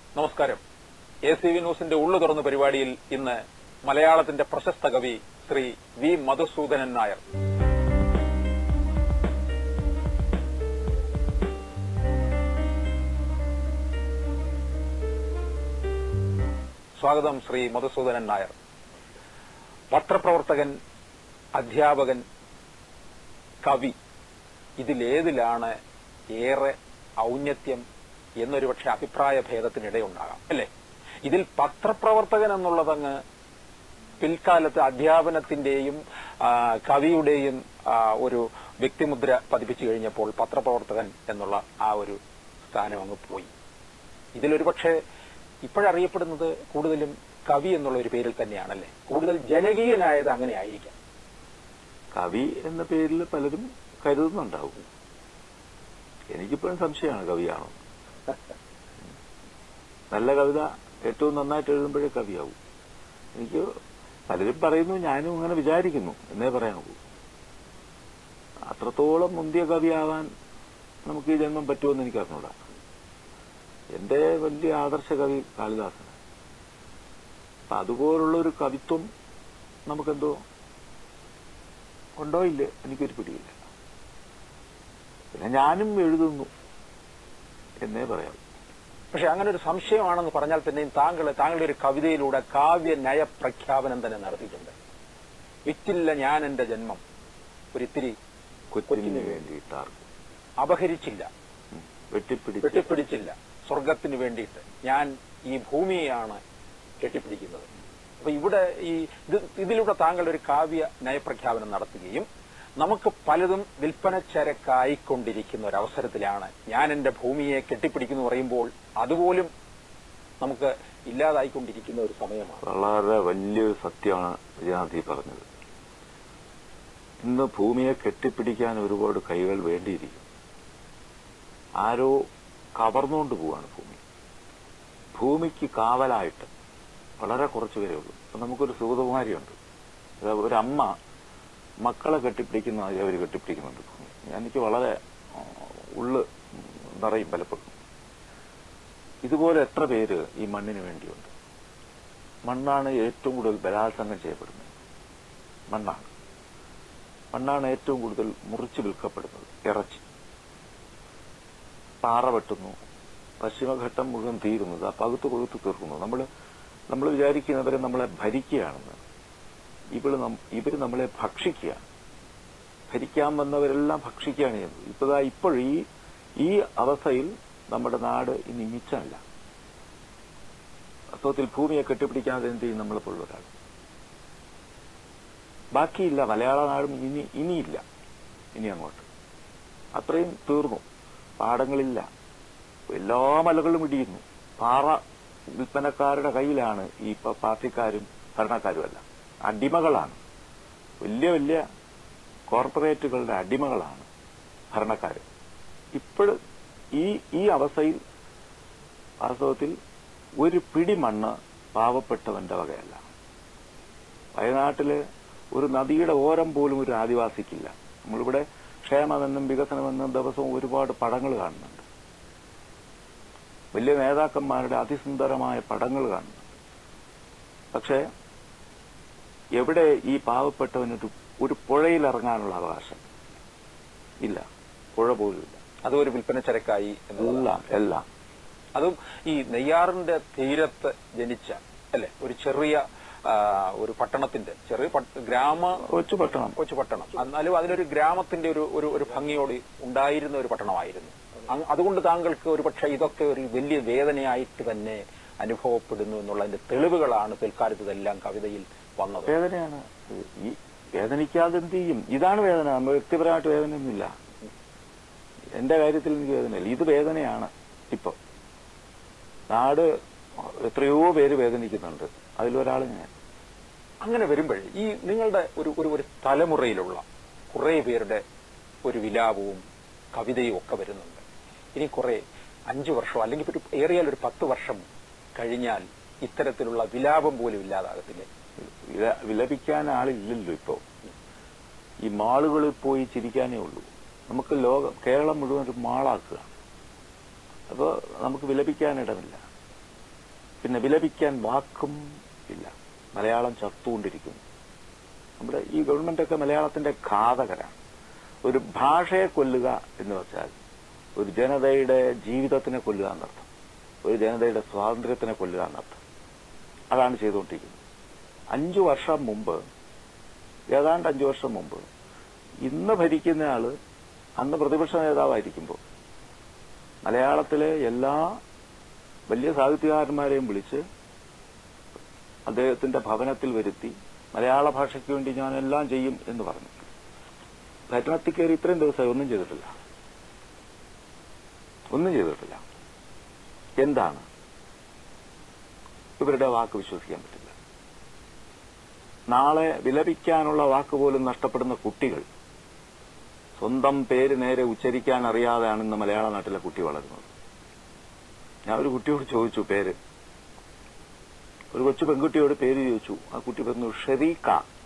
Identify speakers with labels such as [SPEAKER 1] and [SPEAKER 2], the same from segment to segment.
[SPEAKER 1] നമസ്കാരം A C V ന്യൂസിന്റെ ഉള്ളു തുറന്ന പരിപാടിയിൽ ഇന്ന് മലയാളത്തിന്റെ പ്രശസ്ത കവി ശ്രീ വി മധുസൂദനൻ നായർ സ്വാഗതം ശ്രീ മധുസൂദനൻ നായർ പത്രപ്രവർത്തകൻ അധ്യാപകൻ കവി ഇതിലേതിലാണ് ഏറെ ഔന്നത്യം എന്നൊരു പക്ഷെ അഭിപ്രായ ഭേദത്തിനിടയുണ്ടാകാം അല്ലേ ഇതിൽ പത്രപ്രവർത്തകൻ എന്നുള്ളതങ്ങ് പിൽക്കാലത്ത് അധ്യാപനത്തിന്റെയും ആ, കവിയുടെയും ആ, ഒരു വ്യക്തിമുദ്ര പതിപ്പിച്ചു കഴിഞ്ഞപ്പോൾ പത്രപ്രവർത്തകൻ എന്നുള്ള ആ ഒരു സ്ഥാനം അങ്ങ് പോയി ഇതിലൊരു പക്ഷേ ഇപ്പോഴറിയപ്പെടുന്നത് കൂടുതലും കവി എന്നുള്ള ഒരു പേരിൽ തന്നെയാണല്ലേ കൂടുതൽ ജനകീയനായത് അങ്ങനെ ആയിരിക്കാം
[SPEAKER 2] കവി എന്ന പേരിൽ പലരും കരുതുന്നുണ്ടാവും എനിക്കിപ്പോഴും സംശയമാണ് കവിയാണോ നല്ല കവിത ഏറ്റവും നന്നായിട്ട് എഴുതുമ്പോഴേ കവിയാവും എനിക്ക് പലരും പറയുന്നു ഞാനും അങ്ങനെ വിചാരിക്കുന്നു എന്നേ പറയാനൂ അത്രത്തോളം മുന്തിയ കവിയാവാൻ നമുക്ക് ഈ ജന്മം പറ്റുമെന്ന് എനിക്ക് അറിഞ്ഞൂടാ എന്റെ വലിയ ആദർശ കവി കാളിദാസനാണ് അപ്പൊ അതുപോലുള്ള ഒരു കവിത്വം നമുക്കെന്തോ ഉണ്ടോ ഇല്ല എനിക്കൊരു പിടിയില്ല പിന്നെ ഞാനും എഴുതുന്നു എന്നേ പറയാം
[SPEAKER 1] പക്ഷെ അങ്ങനെ ഒരു സംശയമാണെന്ന് പറഞ്ഞാൽ തന്നെയും താങ്കൾ താങ്കളുടെ ഒരു കവിതയിലൂടെ കാവ്യ നയ പ്രഖ്യാപനം തന്നെ നടത്തിയിട്ടുണ്ട് വിറ്റില്ല ഞാൻ എന്റെ ജന്മം ഒരിത്തിരി
[SPEAKER 2] കൊച്ചിന് വേണ്ടിയിട്ടാർക്കും
[SPEAKER 1] അപഹരിച്ചില്ല
[SPEAKER 2] ഉം. വെട്ടിപ്പിടിച്ച്
[SPEAKER 1] വെട്ടിപ്പിടിച്ചില്ല സ്വർഗത്തിന് വേണ്ടിയിട്ട് ഞാൻ ഈ ഭൂമിയെയാണ് കെട്ടിപ്പിടിക്കുന്നത് അപ്പൊ ഇവിടെ ഈ ഇത് ഇതിലൂടെ താങ്കൾ ഒരു കാവ്യ നയപ്രഖ്യാപനം നടത്തുകയും നമുക്ക് പലതും വിൽപ്പന ചരക്കായിക്കൊണ്ടിരിക്കുന്ന ഒരു അവസരത്തിലാണ് ഞാൻ എന്റെ ഭൂമിയെ കെട്ടിപ്പിടിക്കുന്നു പറയുമ്പോൾ അതുപോലും നമുക്ക് ഇല്ലാതായിക്കൊണ്ടിരിക്കുന്ന ഒരു സമയമാണ്
[SPEAKER 2] വളരെ വലിയൊരു സത്യമാണ് വിജയനാഥി പറഞ്ഞത് ഇന്ന് ഭൂമിയെ കെട്ടിപ്പിടിക്കാൻ ഒരുപാട് കൈകൾ വേണ്ടിയിരിക്കും ആരോ കവർന്നുകൊണ്ട് പോവാണ് ഭൂമി ഭൂമിക്ക് കാവലായിട്ട് വളരെ കുറച്ചു പേരേ ഉള്ളൂ അപ്പൊ നമുക്കൊരു സുഗതകുമാരിയുണ്ട് അത് ഒരമ്മ മക്കളെ കെട്ടിപ്പിടിക്കുന്ന മാതിരി അവർ കെട്ടിപ്പിടിക്കുന്നുണ്ട് ഭൂമി എനിക്ക് വളരെ ആ, ഉള്ള് നിറയും പലപ്പോഴും ഇതുപോലെ എത്ര പേര് ഈ മണ്ണിന് വേണ്ടിയുണ്ട് മണ്ണാണ് ഏറ്റവും കൂടുതൽ ബലാത്സംഗം ചെയ്യപ്പെടുന്നത് മണ്ണാണ് മണ്ണാണ് ഏറ്റവും കൂടുതൽ മുറിച്ചു വിൽക്കപ്പെടുന്നത് ഇറച്ചി പാറ വെട്ടുന്നു പശ്ചിമഘട്ടം മുഴുവൻ തീരുന്നത് ആ പകുത്ത് പകുത്ത് തീർക്കുന്നു നമ്മൾ നമ്മൾ വിചാരിക്കുന്നവരെ നമ്മളെ ഭരിക്കുകയാണെന്ന് ഇവള് നം- ഇവര് നമ്മളെ ഭക്ഷിക്കുകയാണ് ഭരിക്കാൻ വന്നവരെല്ലാം ഭക്ഷിക്കുകയാണ് ചെയ്യുന്നത് ഇപ്പതാ ഇപ്പോൾ ഈ ഈ അവസ്ഥയിൽ നമ്മുടെ നാട് ഇനി മിച്ചമല്ല വാസ്തവത്തിൽ ഭൂമിയെ കെട്ടിപ്പിടിക്കാതെ എന്ത് ചെയ്യും നമ്മളെപ്പോഴുള്ള ഒരാൾ ബാക്കിയില്ല മലയാള നാടും ഇനി ഇനിയില്ല ഇനി അങ്ങോട്ട് അത്രയും തീർന്നു പാടങ്ങളില്ല എല്ലാ മലകളും ഇടിയുന്നു പാറ വിൽപ്പനക്കാരുടെ കയ്യിലാണ് ഈ പ- പാർട്ടിക്കാരും ഭരണക്കാരുമല്ല അടിമകളാണ് വലിയ വലിയ കോർപ്പറേറ്റുകളുടെ അടിമകളാണ് ഭരണക്കാർ ഇപ്പോഴും ഈ ഈ അവസ്ഥയിൽ വാസ്തവത്തിൽ ഒരു പിടി മണ്ണ് പാവപ്പെട്ടവന്റെ വകയല്ല വയനാട്ടില് ഒരു നദിയുടെ ഓരം പോലും ഒരു ആദിവാസിക്കില്ല നമ്മളിവിടെ ക്ഷേമമെന്നും വികസനമെന്നും ദിവസവും ഒരുപാട് പടങ്ങൾ കാണുന്നുണ്ട് വലിയ നേതാക്കന്മാരുടെ അതിസുന്ദരമായ പടങ്ങൾ കാണുന്നുണ്ട് പക്ഷേ എവിടെ ഈ പാവപ്പെട്ടവനൊരു ഒരു പുഴയിൽ ഇറങ്ങാനുള്ള അവകാശം ഇല്ല പുഴ പോലുമില്ല
[SPEAKER 1] അതും ഒരു വിൽപ്പന ചരക്കായി എന്നുള്ളതാണ്
[SPEAKER 2] എല്ലാം എല്ലാം
[SPEAKER 1] അതും ഈ നെയ്യാറിന്റെ തീരത്ത് ജനിച്ച അല്ലെ ഒരു ചെറിയ ആ, ഒരു പട്ടണത്തിന്റെ ചെറിയ പട്ട- ഗ്രാമ
[SPEAKER 2] കൊച്ചു പട്ടണം
[SPEAKER 1] കൊച്ചു പട്ടണം എന്നാലും അതിനൊരു ഗ്രാമത്തിന്റെ ഒരു ഒരു ഒരു ഭംഗിയോട് ഉണ്ടായിരുന്ന ഒരു പട്ടണമായിരുന്നു അങ് അതുകൊണ്ട് താങ്കൾക്ക് ഒരു പക്ഷേ ഇതൊക്കെ ഒരു വലിയ വേദനയായിട്ട് തന്നെ അനുഭവപ്പെടുന്നു എന്നുള്ളതിന്റെ തെളിവുകളാണ് പിൽക്കാലത്ത് ഇതെല്ലാം കവിതയിൽ വന്നത്
[SPEAKER 2] വേദനയാണ് ഈ വേദനിക്കാതെ എന്ത് ചെയ്യും ഇതാണ് വേദന നമ്മൾ വ്യക്തിപരമായിട്ട് വേദനയൊന്നുമില്ല എന്റെ കാര്യത്തിൽ എനിക്ക് വേദനയില്ല ഇത് വേദനയാണ് ഇപ്പൊ നാട് എത്രയോ പേര് വേദനിക്കുന്നുണ്ട് അതിലൊരാൾ ഞാൻ
[SPEAKER 1] അങ്ങനെ വരുമ്പോഴേ ഈ നിങ്ങളുടെ ഒരു ഒരു ഒരു തലമുറയിലുള്ള കുറെ പേരുടെ ഒരു വിലാപവും കവിതയും ഒക്കെ വരുന്നുണ്ട് ഇനി കുറെ അഞ്ചു വർഷം അല്ലെങ്കിൽ ഒരു ഏറിയാൽ ഒരു പത്ത് വർഷം കഴിഞ്ഞാൽ ഇത്തരത്തിലുള്ള വിലാപം പോലും ഇല്ലാതാകത്തില്ലേ
[SPEAKER 2] വില- വിലപിക്കാൻ ആളില്ലല്ലോ ഇപ്പോ ഈ മാളുകളിൽ പോയി ചിരിക്കാനേ ഉള്ളൂ നമുക്ക് ലോകം കേരളം മുഴുവൻ ഒരു മാളാക്കുക അപ്പോൾ നമുക്ക് വിലപിക്കാനിടമില്ല പിന്നെ വിലപിക്കാൻ വാക്കും ഇല്ല മലയാളം ചത്തുകൊണ്ടിരിക്കുന്നു നമ്മുടെ ഈ ഗവൺമെന്റൊക്കെ മലയാളത്തിന്റെ ഘാതകരാണ് ഒരു ഭാഷയെ കൊല്ലുക എന്ന് വെച്ചാൽ ഒരു ജനതയുടെ ജീവിതത്തിനെ കൊല്ലുക എന്നർത്ഥം ഒരു ജനതയുടെ സ്വാതന്ത്ര്യത്തിനെ കൊല്ലുക എന്നർത്ഥം അതാണ് ചെയ്തുകൊണ്ടിരിക്കുന്നത് അഞ്ചു വർഷം മുമ്പ് ഏതാണ്ട് അഞ്ചു വർഷം മുമ്പ് ഇന്ന് ഭരിക്കുന്ന ആള് അന്ന് പ്രതിപക്ഷ നേതാവായിരിക്കുമ്പോൾ മലയാളത്തിലെ എല്ലാ വലിയ സാഹിത്യകാരന്മാരെയും വിളിച്ച് അദ്ദേഹത്തിന്റെ ഭവനത്തിൽ വരുത്തി മലയാള ഭാഷയ്ക്ക് വേണ്ടി ഞാൻ എല്ലാം ചെയ്യും എന്ന് പറഞ്ഞു ഭരണത്തിൽ കയറി ഇത്രയും ദിവസമായി ഒന്നും ചെയ്തിട്ടില്ല ഒന്നും ചെയ്തിട്ടില്ല എന്താണ് ഇവരുടെ വാക്ക് വിശ്വസിക്കാൻ പറ്റില്ല നാളെ വിലപിക്കാനുള്ള വാക്ക് പോലും നഷ്ടപ്പെടുന്ന കുട്ടികൾ സ്വന്തം പേര് നേരെ ഉച്ചരിക്കാൻ അറിയാതെയാണ് ഇന്ന് മലയാള നാട്ടിലെ കുട്ടി വളരുന്നത് ഞാൻ ഒരു കുട്ടിയോട് ചോദിച്ചു പേര് ഒരു കൊച്ചു പെൺകുട്ടിയോട് പേര് ചോദിച്ചു ആ കുട്ടി പറഞ്ഞു ഷെരീക്ക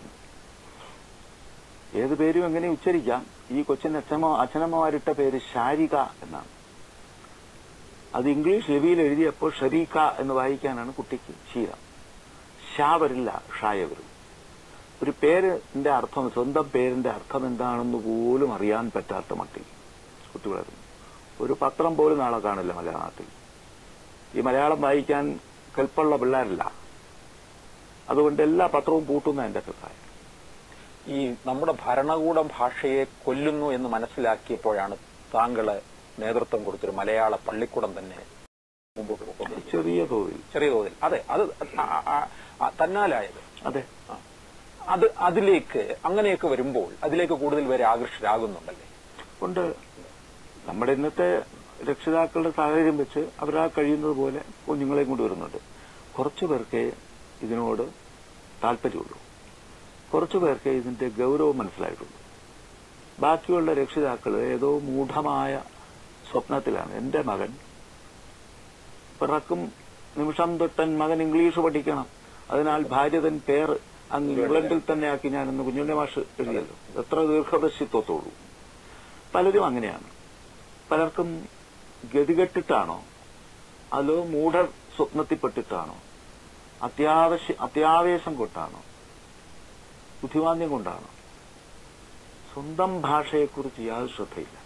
[SPEAKER 2] ഏത് പേരും എങ്ങനെ ഉച്ചരിക്കാം ഈ കൊച്ചിന്റെ അച്ഛനമ്മ അച്ഛനമ്മമാരിട്ട പേര് ഷാരിക എന്നാണ് അത് ഇംഗ്ലീഷ് ലിപിയിൽ എഴുതിയപ്പോൾ ഷരീക്ക എന്ന് വായിക്കാനാണ് കുട്ടിക്ക് ശീലം ഷാ വരില്ല ഷായ വരും ഒരു പേരിന്റെ അർത്ഥം സ്വന്തം പേരിന്റെ അർത്ഥം എന്താണെന്ന് പോലും അറിയാൻ പറ്റാത്ത മട്ടിൽ കുട്ടി വളരുന്നു ഒരു പത്രം പോലും നാളെ കാണില്ല മലയാള നാട്ടിൽ ഈ മലയാളം വായിക്കാൻ കെൽപ്പുള്ള പിള്ളേരല്ല അതുകൊണ്ട് എല്ലാ പത്രവും പൂട്ടുന്ന എന്റെ അഭിപ്രായം
[SPEAKER 1] ഈ നമ്മുടെ ഭരണകൂടം ഭാഷയെ കൊല്ലുന്നു എന്ന് മനസ്സിലാക്കിയപ്പോഴാണ് താങ്കള് നേതൃത്വം കൊടുത്തൊരു മലയാള പള്ളിക്കൂടം തന്നെ മുമ്പോട്ട് പോകുന്നത്
[SPEAKER 2] ചെറിയ തോതിൽ
[SPEAKER 1] ചെറിയ തോതിൽ അതെ അത് ആ- ആ- ആ- തന്നാലായത്
[SPEAKER 2] അതെ
[SPEAKER 1] ആ. അത് അതിലേക്ക് അങ്ങനെയൊക്കെ വരുമ്പോൾ അതിലേക്ക് കൂടുതൽ പേര് ആകർഷരാകുന്നുണ്ടല്ലേ
[SPEAKER 2] കൊണ്ട് നമ്മുടെ ഇന്നത്തെ രക്ഷിതാക്കളുടെ സാഹചര്യം വെച്ച് അവരാ കഴിയുന്നത് പോലെ കുഞ്ഞുങ്ങളെയും കൊണ്ടുവരുന്നുണ്ട് കുറച്ചു പേർക്ക് ഇതിനോട് താല്പര്യമുള്ളൂ കുറച്ചു പേർക്ക് ഇതിന്റെ ഗൗരവം മനസ്സിലായിട്ടുള്ളൂ ബാക്കിയുള്ള രക്ഷിതാക്കള് ഏതോ മൂഢമായ സ്വപ്നത്തിലാണ് എന്റെ മകൻ പിറക്കും നിമിഷം തൊട്ടൻ മകൻ ഇംഗ്ലീഷ് പഠിക്കണം അതിനാൽ ഭാര്യ തൻ പേർ അങ്ങ് ഇംഗ്ലണ്ടിൽ തന്നെ ആക്കി ഞാനെന്ന് കുഞ്ഞുണ്ണി മാഷ് എഴുതിയല്ലോ എത്ര ദീർഘദർശിത്വത്തോളൂ പലരും അങ്ങനെയാണ് പലർക്കും ഗതികെട്ടിട്ടാണോ അതോ മൂഢ സ്വപ്നത്തിൽപ്പെട്ടിട്ടാണോ അത്യാവശ്യ അത്യാവേശം കൊണ്ടാണോ ബുദ്ധിമാന്യം കൊണ്ടാണോ സ്വന്തം ഭാഷയെക്കുറിച്ച് യാതൊരു ശ്രദ്ധയില്ല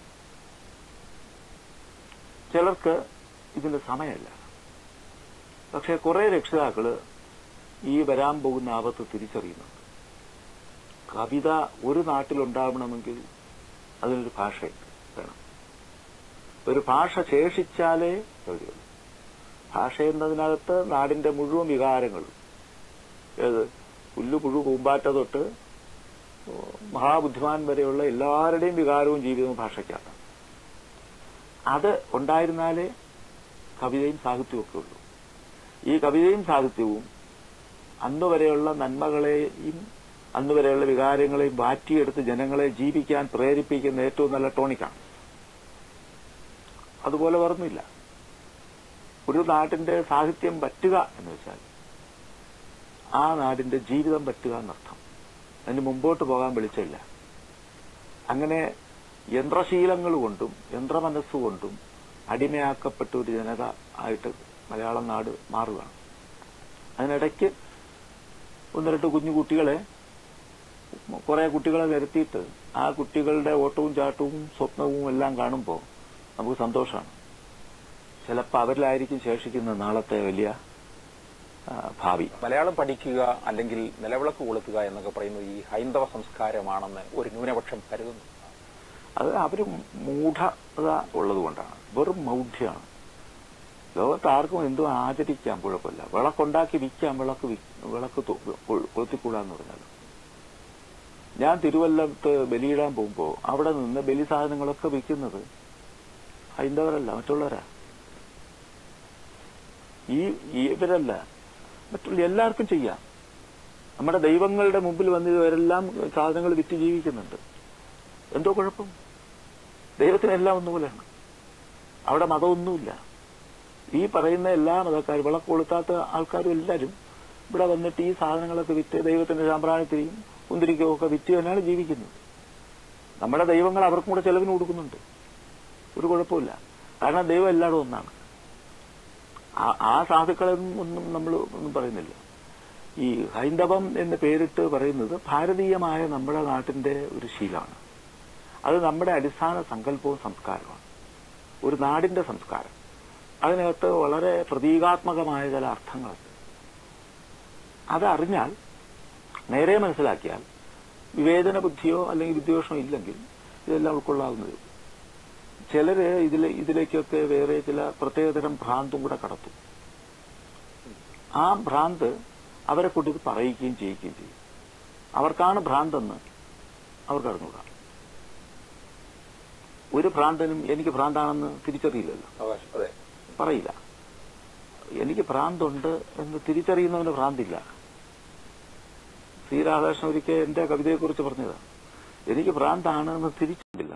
[SPEAKER 2] ചിലർക്ക് ഇതിന്റെ സമയമല്ല പക്ഷെ കുറെ രക്ഷിതാക്കള് ഈ വരാൻ പോകുന്ന ആപത്ത് തിരിച്ചറിയുന്നുണ്ട് കവിത ഒരു നാട്ടിലുണ്ടാവണമെങ്കിൽ അതിനൊരു ഭാഷ വേണം ഒരു ഭാഷ ശേഷിച്ചാലേ കവിതയുള്ളൂ ഭാഷ എന്നതിനകത്ത് നാടിന്റെ മുഴുവൻ വികാരങ്ങളും ഏത് പുല്ലു പുഴു പൂമ്പാറ്റ തൊട്ട് മഹാബുദ്ധിമാൻ വരെയുള്ള എല്ലാവരുടെയും വികാരവും ജീവിതവും ഭാഷയ്ക്കാണ് അത് ഉണ്ടായിരുന്നാലേ കവിതയും സാഹിത്യവും ഒക്കെ ഉള്ളൂ ഈ കവിതയും സാഹിത്യവും അന്നുവരെയുള്ള നന്മകളെയും അന്നുവരെയുള്ള വികാരങ്ങളെയും മാറ്റിയെടുത്ത് ജനങ്ങളെ ജീവിക്കാൻ പ്രേരിപ്പിക്കുന്ന ഏറ്റവും നല്ല ടോണിക്കാണ് അതുപോലെ വേറൊന്നുമില്ല ഒരു നാട്ടിന്റെ സാഹിത്യം പറ്റുക എന്ന് വെച്ചാൽ ആ നാടിന്റെ ജീവിതം പറ്റുക എന്നർത്ഥം അതിന് മുമ്പോട്ട് പോകാൻ വിളിച്ചില്ല അങ്ങനെ യന്ത്രശീലങ്ങൾ കൊണ്ടും യന്ത്രമനസ്സുകൊണ്ടും അടിമയാക്കപ്പെട്ട ഒരു ജനത ആയിട്ട് മലയാളം നാട് മാറുകയാണ് അതിനിടയ്ക്ക് ഒന്ന് രണ്ട് കുഞ്ഞു കുട്ടികളെ കുറെ കുട്ടികളെ നിരത്തിയിട്ട് ആ കുട്ടികളുടെ ഓട്ടവും ചാട്ടവും സ്വപ്നവും എല്ലാം കാണുമ്പോൾ നമുക്ക് സന്തോഷമാണ് ചിലപ്പോൾ അവരിലായിരിക്കും ശേഷിക്കുന്ന നാളത്തെ വലിയ ആ, ഭാവി
[SPEAKER 1] മലയാളം പഠിക്കുക അല്ലെങ്കിൽ നിലവിളക്ക് കൊളുത്തുക എന്നൊക്കെ പറയുന്നത് ഈ ഹൈന്ദവ സംസ്കാരമാണെന്ന് ഒരു ന്യൂനപക്ഷം കരുതുന്നു
[SPEAKER 2] അത് അവര് മൂഢത ഉള്ളതുകൊണ്ടാണ് വെറും മൗഢ്യമാണ് ലോകത്ത് ആർക്കും എന്തും ആചരിക്കാം കുഴപ്പമില്ല വിളക്കുണ്ടാക്കി വിൽക്കാം വിളക്ക് വി- വിളക്ക് തു- കൊ- കൊളുത്തിക്കൂടാന്ന് പറഞ്ഞാൽ ഞാൻ തിരുവല്ലത്ത് ബലിയിടാൻ പോകുമ്പോ അവിടെ നിന്ന് ബലി സാധനങ്ങളൊക്കെ വിൽക്കുന്നത് ഹൈന്ദവരല്ല മറ്റുള്ളവരാ ഈ ഈ ഇവരല്ല മറ്റുള്ള എല്ലാവർക്കും ചെയ്യാം നമ്മുടെ ദൈവങ്ങളുടെ മുമ്പിൽ വന്ന് ഇവരെല്ലാം സാധനങ്ങൾ വിറ്റ് ജീവിക്കുന്നുണ്ട് എന്തോ കുഴപ്പം ദൈവത്തിനെല്ലാം ഒന്നുപോലെയാണ് അവിടെ മതമൊന്നുമില്ല ഈ പറയുന്ന എല്ലാ മതക്കാരും വിളക്ക് കൊളുത്താത്ത ആൾക്കാരും എല്ലാവരും ഇവിടെ വന്നിട്ട് ഈ സാധനങ്ങളൊക്കെ വിറ്റ് ദൈവത്തിന്റെ സാമ്പ്രാണിത്തിരിയും കുന്തിരിക്കവും ഒക്കെ വിറ്റ് തന്നെയാണ് ജീവിക്കുന്നത് നമ്മുടെ ദൈവങ്ങൾ അവർക്കും കൂടെ ചെലവിന് കൊടുക്കുന്നുണ്ട് ഒരു കുഴപ്പമില്ല കാരണം ദൈവം എല്ലായിടും ഒന്നാണ് ആ- ആ സാധുക്കളൊന്നും ഒന്നും നമ്മൾ ഒന്നും പറയുന്നില്ല ഈ ഹൈന്ദവം എന്ന് പേരിട്ട് പറയുന്നത് ഭാരതീയമായ നമ്മുടെ നാട്ടിന്റെ ഒരു ശീലമാണ് അത് നമ്മുടെ അടിസ്ഥാന സങ്കല്പവും സംസ്കാരമാണ് ഒരു നാടിന്റെ സംസ്കാരം അതിനകത്ത് വളരെ പ്രതീകാത്മകമായ ചില അർത്ഥങ്ങളുണ്ട് അതറിഞ്ഞാൽ നേരെ മനസ്സിലാക്കിയാൽ വിവേചന ബുദ്ധിയോ അല്ലെങ്കിൽ വിദ്വേഷമോ ഇല്ലെങ്കിൽ ഇതെല്ലാം ഉൾക്കൊള്ളാവുന്നതേ ഉള്ളൂ. ചിലര് ഇതിൽ ഇതിലേക്കൊക്കെ വേറെ ചില പ്രത്യേകതരം ഭ്രാന്തും കൂടെ കടത്തും ആ ഭ്രാന്ത് അവരെ കൊണ്ട് ഇത് പറയിക്കുകയും ചെയ്യിക്കുകയും ചെയ്യും അവർക്കാണ് ഭ്രാന്തെന്ന് അവർക്ക് അറിഞ്ഞൂടാ ഒരു ഭ്രാന്തനും എനിക്ക് ഭ്രാന്താണെന്ന് തിരിച്ചറിയില്ലല്ലോ
[SPEAKER 1] അവകാശം അതെ
[SPEAKER 2] പറയില്ല എനിക്ക് ഭ്രാന്തുണ്ട് എന്ന് തിരിച്ചറിയുന്നവന് ഭ്രാന്തില്ല ശ്രീ രാധാകൃഷ്ണൻ ഒരിക്കൽ എന്റെ കവിതയെക്കുറിച്ച് പറഞ്ഞതാ എനിക്ക് ഭ്രാന്താണ് എന്ന് തിരിച്ചറിയില്ല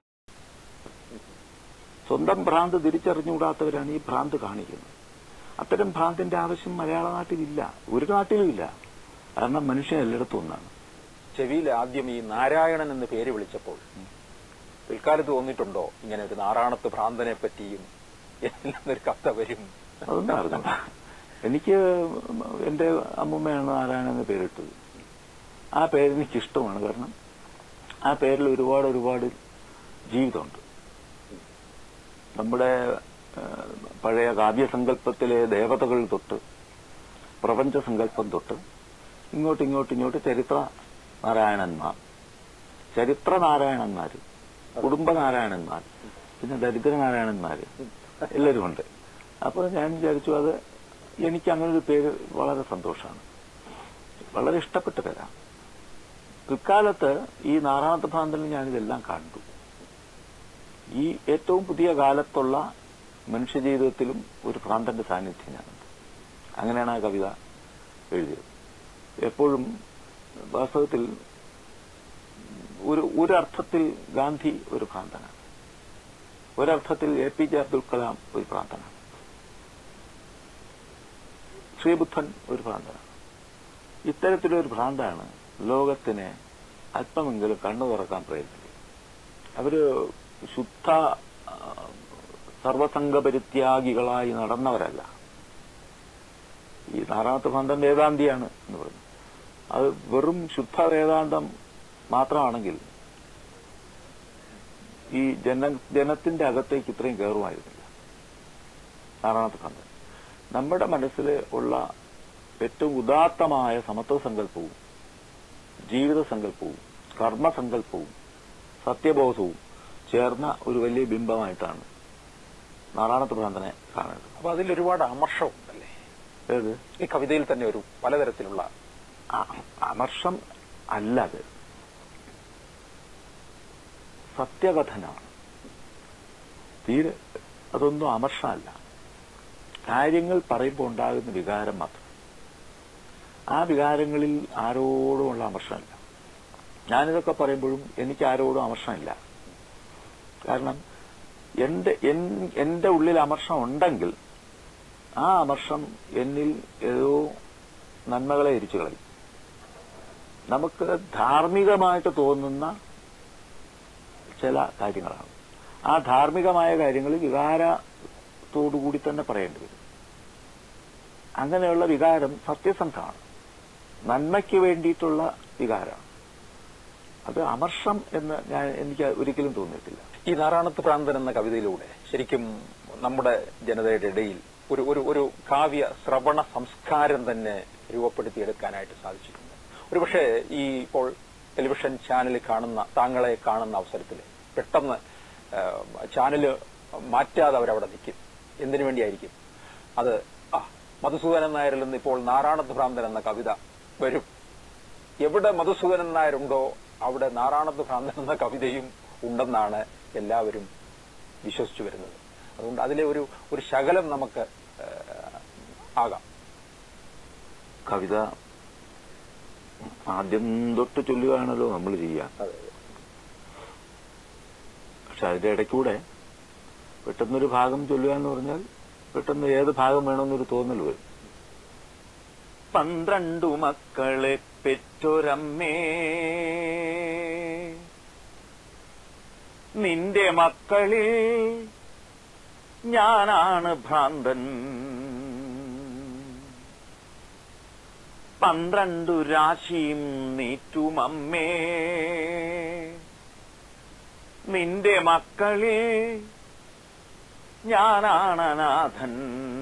[SPEAKER 2] സ്വന്തം ഭ്രാന്ത് തിരിച്ചറിഞ്ഞുകൂടാത്തവരാണ് ഈ ഭ്രാന്ത് കാണിക്കുന്നത് അത്തരം ഭ്രാന്തിന്റെ ആവശ്യം മലയാള നാട്ടിലില്ല ഒരു നാട്ടിലും ഇല്ല കാരണം മനുഷ്യൻ എല്ലായിടത്തും ഒന്നാണ്
[SPEAKER 1] ചെവിയിൽ ആദ്യം ഈ നാരായണൻ എന്ന് പേര് വിളിച്ചപ്പോൾ പിൽക്കാലത്ത് തോന്നിയിട്ടുണ്ടോ ഇങ്ങനെ ഒരു നാറാണത്ത് ഭ്രാന്തനെ പറ്റിയും എന്നൊരു കഥ വരും
[SPEAKER 2] അതൊന്നും അറിഞ്ഞു എനിക്ക് എന്റെ അമ്മൂമ്മയാണ് നാരായണൻ എന്ന് പേരിട്ടത് ആ പേര് എനിക്ക് ഇഷ്ടമാണ് കാരണം ആ പേരിൽ ഒരുപാട് ഒരുപാട് ജീവിതമുണ്ട് നമ്മുടെ ആ, പഴയ കാവ്യസങ്കല്പത്തിലെ ദേവതകൾ തൊട്ട് പ്രപഞ്ച സങ്കല്പം തൊട്ട് ഇങ്ങോട്ട് ഇങ്ങോട്ട് ഇങ്ങോട്ട് ചരിത്ര നാരായണന്മാർ ചരിത്ര നാരായണന്മാർ കുടുംബ നാരായണന്മാർ പിന്നെ ദരിദ്ര നാരായണന്മാര് എല്ലാവരും ഉണ്ട് അപ്പോൾ ഞാൻ വിചാരിച്ചു അത് എനിക്ക് അങ്ങനെ ഒരു പേര് വളരെ സന്തോഷമാണ് വളരെ ഇഷ്ടപ്പെട്ട പേരാണ് പിൽക്കാലത്ത് ഈ നാറാണത്ത് ഭ്രാന്തനിൽ ഞാനിതെല്ലാം കണ്ടു ഈ ഏറ്റവും പുതിയ കാലത്തുള്ള മനുഷ്യജീവിതത്തിലും ഒരു ഭ്രാന്തന്റെ സാന്നിധ്യം ഞാനുണ്ട് അങ്ങനെയാണ് ആ കവിത എഴുതിയത് എപ്പോഴും വാസ്തവത്തിൽ ഒരു ഒരർത്ഥത്തിൽ ഗാന്ധി ഒരു ഭ്രാന്തനാണ് ഒരർത്ഥത്തിൽ A P J Abdul Kalam ഒരു ഭ്രാന്തനാണ് ശ്രീബുദ്ധൻ ഒരു ഭ്രാന്തനാണ് ഇത്തരത്തിലൊരു ഭ്രാന്താണ് ലോകത്തിന് അല്പമെങ്കിലും കണ്ണു തുറക്കാൻ പ്രയത്നിക്കുന്നത് അവര് ശുദ്ധ ആ, സർവസംഘപരിത്യാഗികളായി നടന്നവരല്ല ഈ നാറാമത്തെ ഭ്രാന്തൻ വേദാന്തിയാണ് എന്ന് പറഞ്ഞു അത് വെറും ശുദ്ധ വേദാന്തം മാത്രമാണെങ്കിൽ ഈ ജന ജനത്തിന്റെ അകത്തേക്ക് ഇത്രയും കയറുമായിരുന്നില്ല നാറാണത്ത് ഭ്രാന്തൻ നമ്മുടെ മനസ്സിൽ ഉള്ള ഏറ്റവും ഉദാത്തമായ സമത്വ സങ്കല്പവും ജീവിത സങ്കല്പവും കർമ്മസങ്കല്പവും സത്യബോധവും ചേർന്ന ഒരു വലിയ ബിംബമായിട്ടാണ് നാറാണത്ത് ഭ്രാന്തനെ കാണേണ്ടത്
[SPEAKER 1] അപ്പൊ അതിൽ ഒരുപാട് അമർഷമുണ്ടല്ലേ
[SPEAKER 2] ഏത്
[SPEAKER 1] ഈ കവിതയിൽ തന്നെ ഒരു പലതരത്തിലുള്ള
[SPEAKER 2] ആ- അമർഷം അല്ല അത് സത്യകഥനാണ് തീരെ അതൊന്നും അമർഷമല്ല കാര്യങ്ങൾ പറയുമ്പോൾ ഉണ്ടാകുന്ന വികാരം മാത്രം ആ വികാരങ്ങളിൽ ആരോടുമുള്ള അമർഷമല്ല ഞാനിതൊക്കെ പറയുമ്പോഴും എനിക്ക് ആരോടും അമർഷമില്ല കാരണം എന്റെ എൻ- എന്റെ ഉള്ളിൽ അമർഷം ഉണ്ടെങ്കിൽ ആ അമർഷം എന്നിൽ ഏതോ നന്മകളെ എരിച്ചു കളയും നമുക്ക് ധാർമ്മികമായിട്ട് തോന്നുന്ന ചില കാര്യങ്ങളാണ് ആ ധാർമ്മികമായ കാര്യങ്ങൾ വികാരത്തോടുകൂടി തന്നെ പറയേണ്ടി വരും അങ്ങനെയുള്ള വികാരം സത്യസന്ധമാണ് നന്മയ്ക്ക് വേണ്ടിയിട്ടുള്ള വികാരമാണ് അത് അമർഷം എന്ന് ഞാൻ എനിക്ക് ഒരിക്കലും തോന്നിയിട്ടില്ല
[SPEAKER 1] ഈ നാറാണത്ത് പ്രാന്തൻ എന്ന കവിതയിലൂടെ ശരിക്കും നമ്മുടെ ജനതയുടെ ഇടയിൽ ഒരു ഒരു ഒരു കാവ്യ ശ്രവണ സംസ്കാരം തന്നെ രൂപപ്പെടുത്തിയെടുക്കാനായിട്ട് സാധിച്ചിട്ടുണ്ട് ഒരുപക്ഷെ ഈ ഇപ്പോൾ ടെലിവിഷൻ ചാനൽ കാണുന്ന താങ്കളെ കാണുന്ന അവസരത്തിൽ പെട്ടെന്ന് ചാനൽ മാറ്റാതെ അവരവിടെ നിൽക്കും എന്തിനു വേണ്ടിയായിരിക്കും അത് ആ മധുസൂദനൻ നായരിൽ നിന്ന് ഇപ്പോൾ നാറാണത്ത് ഭ്രാന്തൻ എന്ന കവിത വരും എവിടെ മധുസൂദനൻ നായരുണ്ടോ അവിടെ നാറാണത്ത് ഭ്രാന്തൻ എന്ന കവിതയും ഉണ്ടെന്നാണ് എല്ലാവരും വിശ്വസിച്ചു വരുന്നത് അതുകൊണ്ട് അതിലെ ഒരു ഒരു ശകലം നമുക്ക് ഏഹ്, ആകാം
[SPEAKER 2] കവിത ആദ്യം തൊട്ട് ചൊല്ലുകയാണല്ലോ നമ്മൾ ചെയ്യുക
[SPEAKER 1] അതെ
[SPEAKER 2] പക്ഷെ അതിന്റെ ഇടയ്ക്കൂടെ പെട്ടെന്നൊരു ഭാഗം ചൊല്ലുക എന്ന് പറഞ്ഞാൽ പെട്ടെന്ന് ഏത് ഭാഗം വേണമെന്നൊരു തോന്നൽ വരും പന്ത്രണ്ടു മക്കളെ പെറ്റൊരമ്മേ നിന്റെ മക്കളിൽ ഞാനാണ് ഭ്രാന്തൻ പന്ത്രണ്ടു രാശിയും നീറ്റുമമ്മേ നിന്റെ മക്കളിൽ ഞാനാണ് അനാഥൻ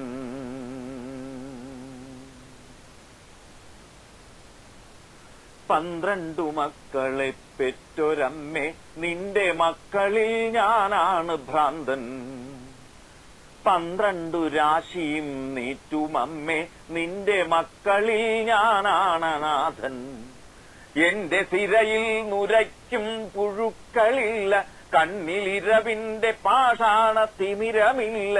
[SPEAKER 2] പന്ത്രണ്ടു മക്കളെ പെറ്റൊരമ്മേ നിന്റെ മക്കളിൽ ഞാനാണ് ഭ്രാന്തൻ പന്ത്രണ്ടു രാശിയും നീറ്റുമമ്മേ നിന്റെ മക്കളിൽ ഞാനാണ് അനാഥൻ എന്റെ സിരയിൽ നുരയ്ക്കും പുഴുക്കളില്ല കണ്ണിലിരവിന്റെ പാഷാണ തിമിരമില്ല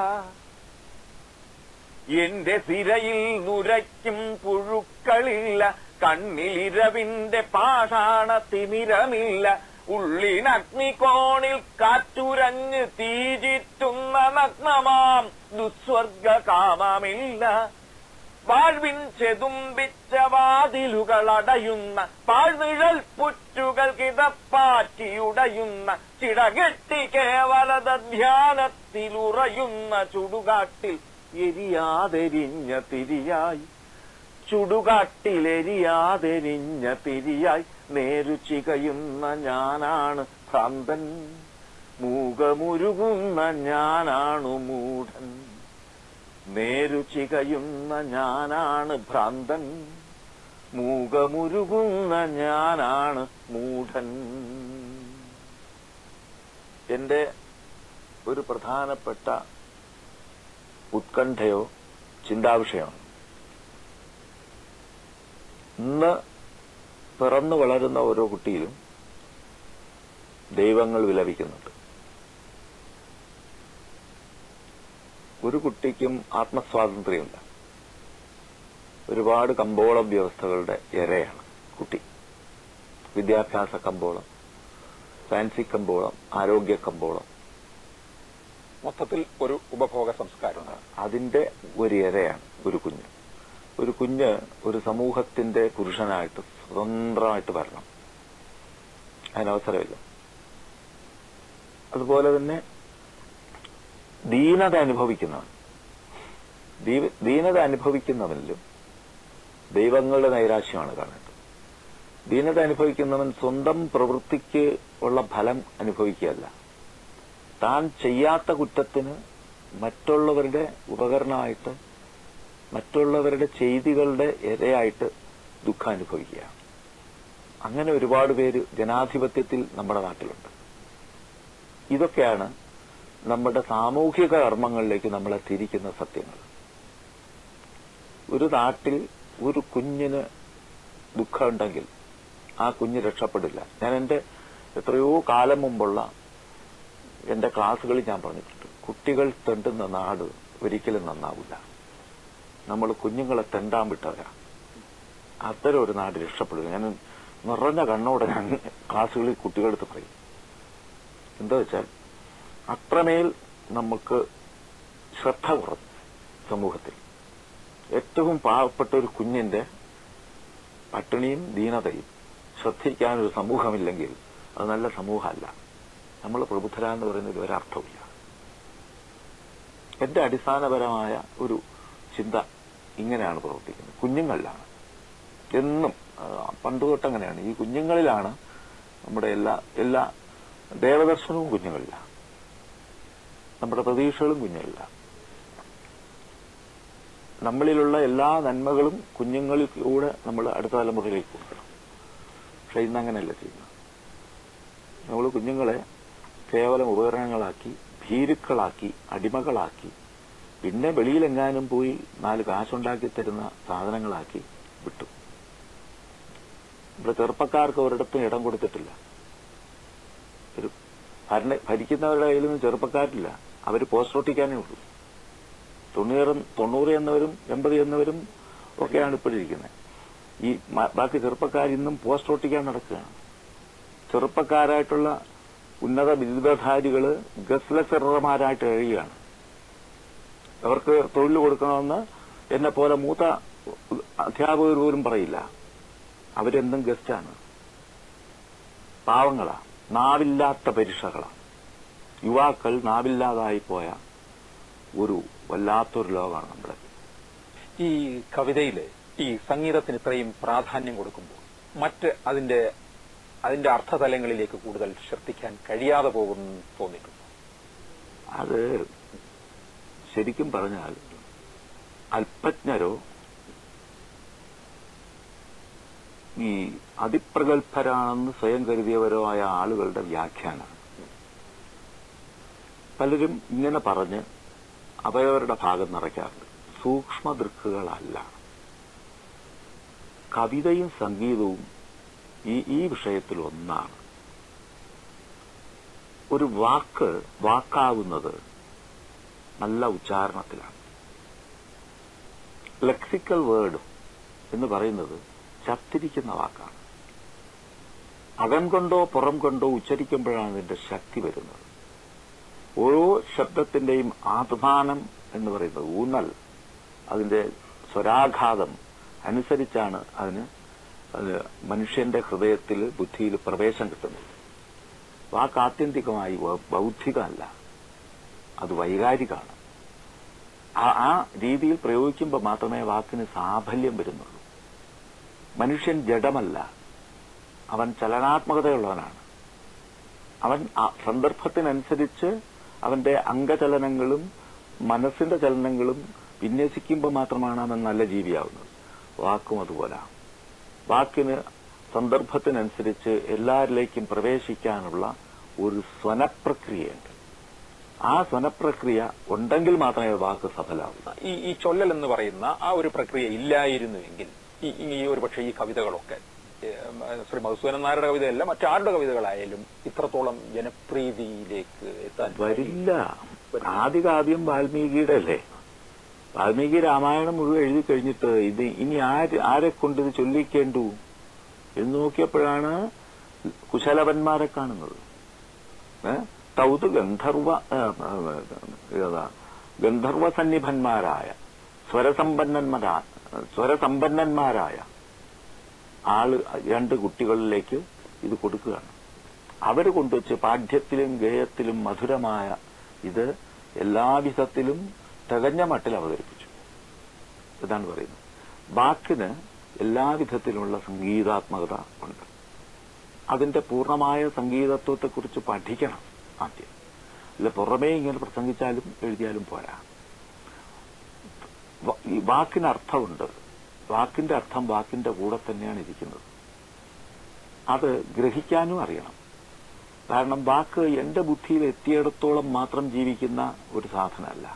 [SPEAKER 2] എന്റെ സിരയിൽ നുരയ്ക്കും പുഴുക്കളില്ല കണ്ണിലിരവിന്റെ പാഷാണ തിമിരമില്ല ഉള്ളിനഗ്നികോണിൽ കാറ്റുരഞ്ഞ് തീജിറ്റുന്ന നഗ്നമാം ദുസ്വർഗ കാമമില്ല വാഴ്വിൻ ചെതുമ്പിച്ച വാതിലുകൾ അടയുന്ന പാഴ്നിഴൽ പുറ്റുകൾ കിതപ്പാറ്റിയുടയുന്ന ചിടകെട്ടി കേവലത ധ്യാനത്തിലുറയുന്ന ചുടുകാട്ടിൽ എരിയാതെരിഞ്ഞ തിരിയായി ചുടുകാട്ടിലെരിയാതെരിഞ്ഞ തിരിയായി നേരു ചികയുന്ന ഞാനാണ് ഭ്രാന്തൻ മൂകമുരുകുന്ന ഞാനാണു മൂഢൻ നേരു ചികയുന്ന ഞാനാണ് ഭ്രാന്തൻ മൂകമുരുകുന്ന ഞാനാണ് മൂഢൻ എന്റെ ഒരു പ്രധാനപ്പെട്ട ഉത്കണ്ഠയോ ചിന്താവിഷയമാണ് ഇന്ന് പിറന്നു വളരുന്ന ഓരോ കുട്ടിയിലും ദൈവങ്ങൾ വിലപിക്കുന്നുണ്ട് ഒരു കുട്ടിക്കും ആത്മസ്വാതന്ത്ര്യമില്ല ഒരുപാട് കമ്പോള വ്യവസ്ഥകളുടെ ഇരയാണ് കുട്ടി വിദ്യാഭ്യാസ കമ്പോളം ഫാൻസി കമ്പോളം ആരോഗ്യ കമ്പോളം
[SPEAKER 1] മൊത്തത്തിൽ ഒരു ഉപഭോഗ സംസ്കാരമാണ്
[SPEAKER 2] അതിന്റെ ഒരു ഇരയാണ് ഒരു കുഞ്ഞ് ഒരു കുഞ്ഞ് ഒരു സമൂഹത്തിന്റെ പുരുഷനായിട്ട് സ്വതന്ത്രമായിട്ട് വരണം അതിനവസരമില്ല അതുപോലെ തന്നെ ദീനത അനുഭവിക്കുന്നവൻ ദീ- ദീനത അനുഭവിക്കുന്നവനിലും ദൈവങ്ങളുടെ നൈരാശ്യമാണ് കാണേണ്ടത് ദീനത അനുഭവിക്കുന്നവൻ സ്വന്തം പ്രവൃത്തിക്ക് ഉള്ള ഫലം അനുഭവിക്കുകയല്ല താൻ ചെയ്യാത്ത കുറ്റത്തിന് മറ്റുള്ളവരുടെ ഉപകരണമായിട്ട് മറ്റുള്ളവരുടെ ചെയ്തികളുടെ ഇരയായിട്ട് ദുഃഖം അനുഭവിക്കുക അങ്ങനെ ഒരുപാട് പേര് ജനാധിപത്യത്തിൽ നമ്മുടെ നാട്ടിലുണ്ട് ഇതൊക്കെയാണ് നമ്മുടെ സാമൂഹിക കർമ്മങ്ങളിലേക്ക് നമ്മളെ തിരിക്കുന്ന സത്യങ്ങൾ ഒരു നാട്ടിൽ ഒരു കുഞ്ഞിന് ദുഃഖമുണ്ടെങ്കിൽ ആ കുഞ്ഞ് രക്ഷപ്പെടില്ല ഞാൻ എന്റെ എത്രയോ കാലം മുമ്പുള്ള എന്റെ ക്ലാസ്സുകളിൽ ഞാൻ പറഞ്ഞിട്ടുണ്ട് കുട്ടികൾ തെണ്ടുന്ന നാട് ഒരിക്കലും നന്നാവില്ല നമ്മൾ കുഞ്ഞുങ്ങളെ തെണ്ടാൻ വിട്ടവരാ അത്തരം ഒരു നാട് രക്ഷപ്പെടില്ല ഞാൻ നിറഞ്ഞ കണ്ണോടെ ഞാൻ ക്ലാസ്സുകളിൽ കുട്ടികളെടുത്ത് പറയും എന്താ വെച്ചാൽ അത്രമേൽ നമുക്ക് ശ്രദ്ധ കുറഞ്ഞു സമൂഹത്തിൽ ഏറ്റവും പാവപ്പെട്ട ഒരു കുഞ്ഞിന്റെ പട്ടിണിയും ദീനതയും ശ്രദ്ധിക്കാൻ ഒരു സമൂഹമില്ലെങ്കിൽ അത് നല്ല സമൂഹമല്ല നമ്മൾ പ്രബുദ്ധരാന്ന് പറയുന്നതിൽ ഒരർത്ഥമില്ല എന്റെ അടിസ്ഥാനപരമായ ഒരു ചിന്ത ഇങ്ങനെയാണ് പ്രവർത്തിക്കുന്നത് കുഞ്ഞുങ്ങളിലാണ് എന്നും ആ, പണ്ട് തൊട്ട് അങ്ങനെയാണ് ഈ കുഞ്ഞുങ്ങളിലാണ് നമ്മുടെ എല്ലാ എല്ലാ ദേവദർശനവും കുഞ്ഞുങ്ങളിലാണ് നമ്മുടെ പ്രതീക്ഷകളും കുഞ്ഞുങ്ങളിലാണ് നമ്മളിലുള്ള എല്ലാ നന്മകളും കുഞ്ഞുങ്ങളിലൂടെ നമ്മൾ അടുത്ത തലമുറയിലേക്ക് കൊടുക്കണം പക്ഷെ ഇന്ന് അങ്ങനെയല്ല ചെയ്യുന്നത് നമ്മൾ കുഞ്ഞുങ്ങളെ കേവലം ഉപകരണങ്ങളാക്കി ഭീരുക്കളാക്കി അടിമകളാക്കി പിന്നെ വെളിയിലെങ്ങാനും പോയി നാല് കാശുണ്ടാക്കി തരുന്ന സാധനങ്ങളാക്കി വിട്ടു ഇവിടെ ചെറുപ്പക്കാർക്ക് ഒരിടത്തും ഇടം കൊടുത്തിട്ടില്ല ഒരു ഭരണ ഭരിക്കുന്നവരുടെ കയ്യിലൊന്നും ചെറുപ്പക്കാരില്ല അവർ പോസ്റ്റ് ഒട്ടിക്കാനേ ഉള്ളൂ തൊണ്ണൂറ് തൊണ്ണൂറ് എന്നവരും എൺപത് എന്നവരും ഒക്കെയാണ് ഇപ്പോഴിരിക്കുന്നത് ഈ മ- ബാക്കി ചെറുപ്പക്കാർ ഇന്നും പോസ്റ്റ് ഒട്ടിക്കാൻ നടക്കുകയാണ് ചെറുപ്പക്കാരായിട്ടുള്ള ഉന്നത ബിരുദധാരികള് ഗസ് ലെക്ചറർമാരായിട്ട് കഴിയുകയാണ് അവർക്ക് തൊഴിൽ കൊടുക്കണമെന്ന് എന്നെ പോലെ മൂത്ത അധ്യാപകർ പോലും പറയില്ല അവരെന്തും ഗസ്റ്റാണ് പാവങ്ങളാ നാവില്ലാത്ത പരീക്ഷകളാ യുവാക്കൾ നാവില്ലാതായി പോയ ഒരു വല്ലാത്തൊരു ലോകമാണ് നമ്മുടെ
[SPEAKER 1] ഈ കവിതയില് ഈ സംഗീതത്തിന് ഇത്രയും പ്രാധാന്യം കൊടുക്കുമ്പോൾ മറ്റ് അതിന്റെ അതിന്റെ അർത്ഥതലങ്ങളിലേക്ക് കൂടുതൽ ശ്രദ്ധിക്കാൻ കഴിയാതെ പോകുന്നു തോന്നിയിട്ടുണ്ട്
[SPEAKER 2] അത് ശരിക്കും പറഞ്ഞാൽ അല്പജ്ഞരോ ഈ അതിപ്രഗത്ഭരാണെന്ന് സ്വയം കരുതിയവരോ ആയ ആളുകളുടെ വ്യാഖ്യാനമാണ് പലരും ഇങ്ങനെ പറഞ്ഞ് അവരവരുടെ ഭാഗം നിറയ്ക്കാറുണ്ട് സൂക്ഷ്മദൃക്കുകളല്ല കവിതയും സംഗീതവും ഈ ഈ വിഷയത്തിൽ ഒന്നാണ് ഒരു വാക്ക് വാക്കാവുന്നത് നല്ല ഉച്ചാരണത്തിലാണ് ലെക്സിക്കൽ വേർഡ് എന്ന് പറയുന്നത് ചത്തിരിക്കുന്ന വാക്കാണ് അകം കൊണ്ടോ പുറം കൊണ്ടോ ഉച്ചരിക്കുമ്പോഴാണ് അതിന്റെ ശക്തി വരുന്നത് ഓരോ ശബ്ദത്തിന്റെയും ആത്മാനം എന്ന് പറയുന്നത് ഊന്നൽ അതിന്റെ സ്വരാഘാതം അനുസരിച്ചാണ് അതിന് അത് മനുഷ്യന്റെ ഹൃദയത്തിൽ ബുദ്ധിയിൽ പ്രവേശം കിട്ടുന്നത് വാക്ക് ആത്യന്തികമായി വ- ബൗദ്ധികമല്ല അത് വൈകാരികമാണ് ആ ആ രീതിയിൽ പ്രയോഗിക്കുമ്പോൾ മാത്രമേ വാക്കിന് സാഫല്യം വരുന്നുള്ളൂ മനുഷ്യൻ ജഡമല്ല അവൻ ചലനാത്മകതയുള്ളവനാണ് അവൻ ആ സന്ദർഭത്തിനനുസരിച്ച് അവന്റെ അംഗചലനങ്ങളും മനസ്സിന്റെ ചലനങ്ങളും വിന്യസിക്കുമ്പോൾ മാത്രമാണ് അവൻ നല്ല ജീവിയാവുന്നത് വാക്കും അതുപോലെ വാക്കിന് സന്ദർഭത്തിനനുസരിച്ച് എല്ലാവരിലേക്കും പ്രവേശിക്കാനുള്ള ഒരു സ്വനപ്രക്രിയയുണ്ട് ആ സ്വനപ്രക്രിയ ഉണ്ടെങ്കിൽ മാത്രമേ വാക്ക് സഫലാവൂ
[SPEAKER 1] ഈ ഈ ചൊല്ലൽ എന്ന് പറയുന്ന ആ ഒരു പ്രക്രിയ ഇല്ലായിരുന്നുവെങ്കിൽ ഈ ഈ ഒരു പക്ഷേ ഈ കവിതകളൊക്കെ ഏഹ്, ശ്രീ മധുസൂദനൻ നായരുടെ കവിതയല്ല മറ്റാരുടെ കവിതകളായാലും ഇത്രത്തോളം ജനപ്രീതിയിലേക്ക് എത്താൻ
[SPEAKER 2] വരില്ല ആദ്യകാദ്യം വാൽമീകിയുടെ അല്ലേ വാൽമീകി രാമായണം മുഴുവൻ എഴുതി കഴിഞ്ഞിട്ട് ഇത് ഇനി ആര് ആരെ കൊണ്ട് ഇത് ചൊല്ലിക്കേണ്ടു എന്ന് നോക്കിയപ്പോഴാണ് കുശലവന്മാരെ കാണുന്നത് ഏ? തൗത് ഗന്ധർവ ഏ, ഏ, ഏതാ ഗന്ധർവസന്നിഭന്മാരായ സ്വരസമ്പന്നന്മാരാ സ്വരസമ്പന്നന്മാരായ ആള് രണ്ട് കുട്ടികളിലേക്ക് ഇത് കൊടുക്കുകയാണ് അവർ കൊണ്ടുവച്ച് പാഠ്യത്തിലും ഗേയത്തിലും മധുരമായ ഇത് എല്ലാവിധത്തിലും തികഞ്ഞ മട്ടിൽ അവതരിപ്പിച്ചു ഇതാണ് പറയുന്നത് വാക്കിന് എല്ലാവിധത്തിലുള്ള സംഗീതാത്മകത ഉണ്ട് അതിന്റെ പൂർണ്ണമായ സംഗീതത്വത്തെക്കുറിച്ച് പഠിക്കണം ആദ്യം അല്ല പുറമേ ഇങ്ങനെ പ്രസംഗിച്ചാലും എഴുതിയാലും പോരാ വ- ഈ വാക്കിന് അർത്ഥമുണ്ട് വാക്കിന്റെ അർത്ഥം വാക്കിന്റെ കൂടെ തന്നെയാണ് ഇരിക്കുന്നത് അത് ഗ്രഹിക്കാനും അറിയണം കാരണം വാക്ക് എന്റെ ബുദ്ധിയിൽ എത്തിയിടത്തോളം മാത്രം ജീവിക്കുന്ന ഒരു സാധനമല്ല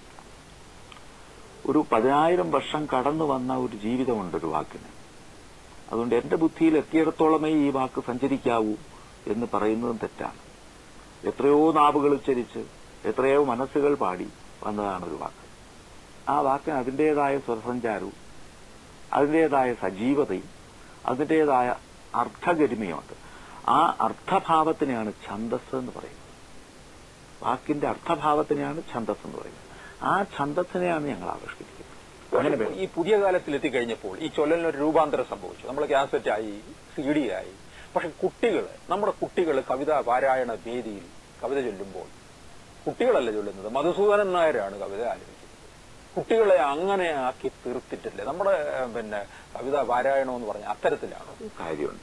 [SPEAKER 2] ഒരു പതിനായിരം വർഷം കടന്നു വന്ന ഒരു ജീവിതമുണ്ട് ഒരു വാക്കിന് അതുകൊണ്ട് എന്റെ ബുദ്ധിയിൽ എത്തിയിടത്തോളമേ ഈ വാക്ക് സഞ്ചരിക്കാവൂ എന്ന് പറയുന്നതും തെറ്റാണ് എത്രയോ നാവുകൾ ഉച്ചരിച്ച് എത്രയോ മനസ്സുകൾ പാടി വന്നതാണ് ഒരു വാക്ക് ആ വാക്കിന് അതിൻ്റെതായ സ്വരസഞ്ചാരവും അതിൻ്റെതായ സജീവതയും അതിൻ്റെതായ അർത്ഥഗരിമയുമുണ്ട് ആ അർത്ഥഭാവത്തിനെയാണ് ഛന്ദസ് എന്ന് പറയുന്നത് വാക്കിന്റെ അർത്ഥഭാവത്തിനെയാണ് ഛന്ദസ് എന്ന് പറയുന്നത് ആ ഛന്ദസ്സിനെയാണ് ഞങ്ങൾ ആവിഷ്കരിക്കുന്നത് അങ്ങനെ വേണം.
[SPEAKER 1] ഈ പുതിയ കാലത്തിൽ എത്തിക്കഴിഞ്ഞപ്പോൾ ഈ ചൊല്ലലിന് ഒരു രൂപാന്തരം സംഭവിച്ചു നമ്മൾ കാസറ്റ് ആയി സി ഡി ആയി പക്ഷെ കുട്ടികൾ നമ്മുടെ കുട്ടികൾ കവിതാ പാരായണ വേദിയിൽ കവിത ചൊല്ലുമ്പോൾ കുട്ടികളല്ല ചൊല്ലുന്നത് മധുസൂദനൻ നായരാണ് കവിത ആലപിക്കുന്നത് കുട്ടികളെ അങ്ങനെ ആക്കി തീർത്തിട്ടില്ലേ നമ്മുടെ ഏഹ്, പിന്നെ കവിതാ പാരായണം എന്ന് പറഞ്ഞ അത്തരത്തിലാണ്
[SPEAKER 2] കാര്യമുണ്ട്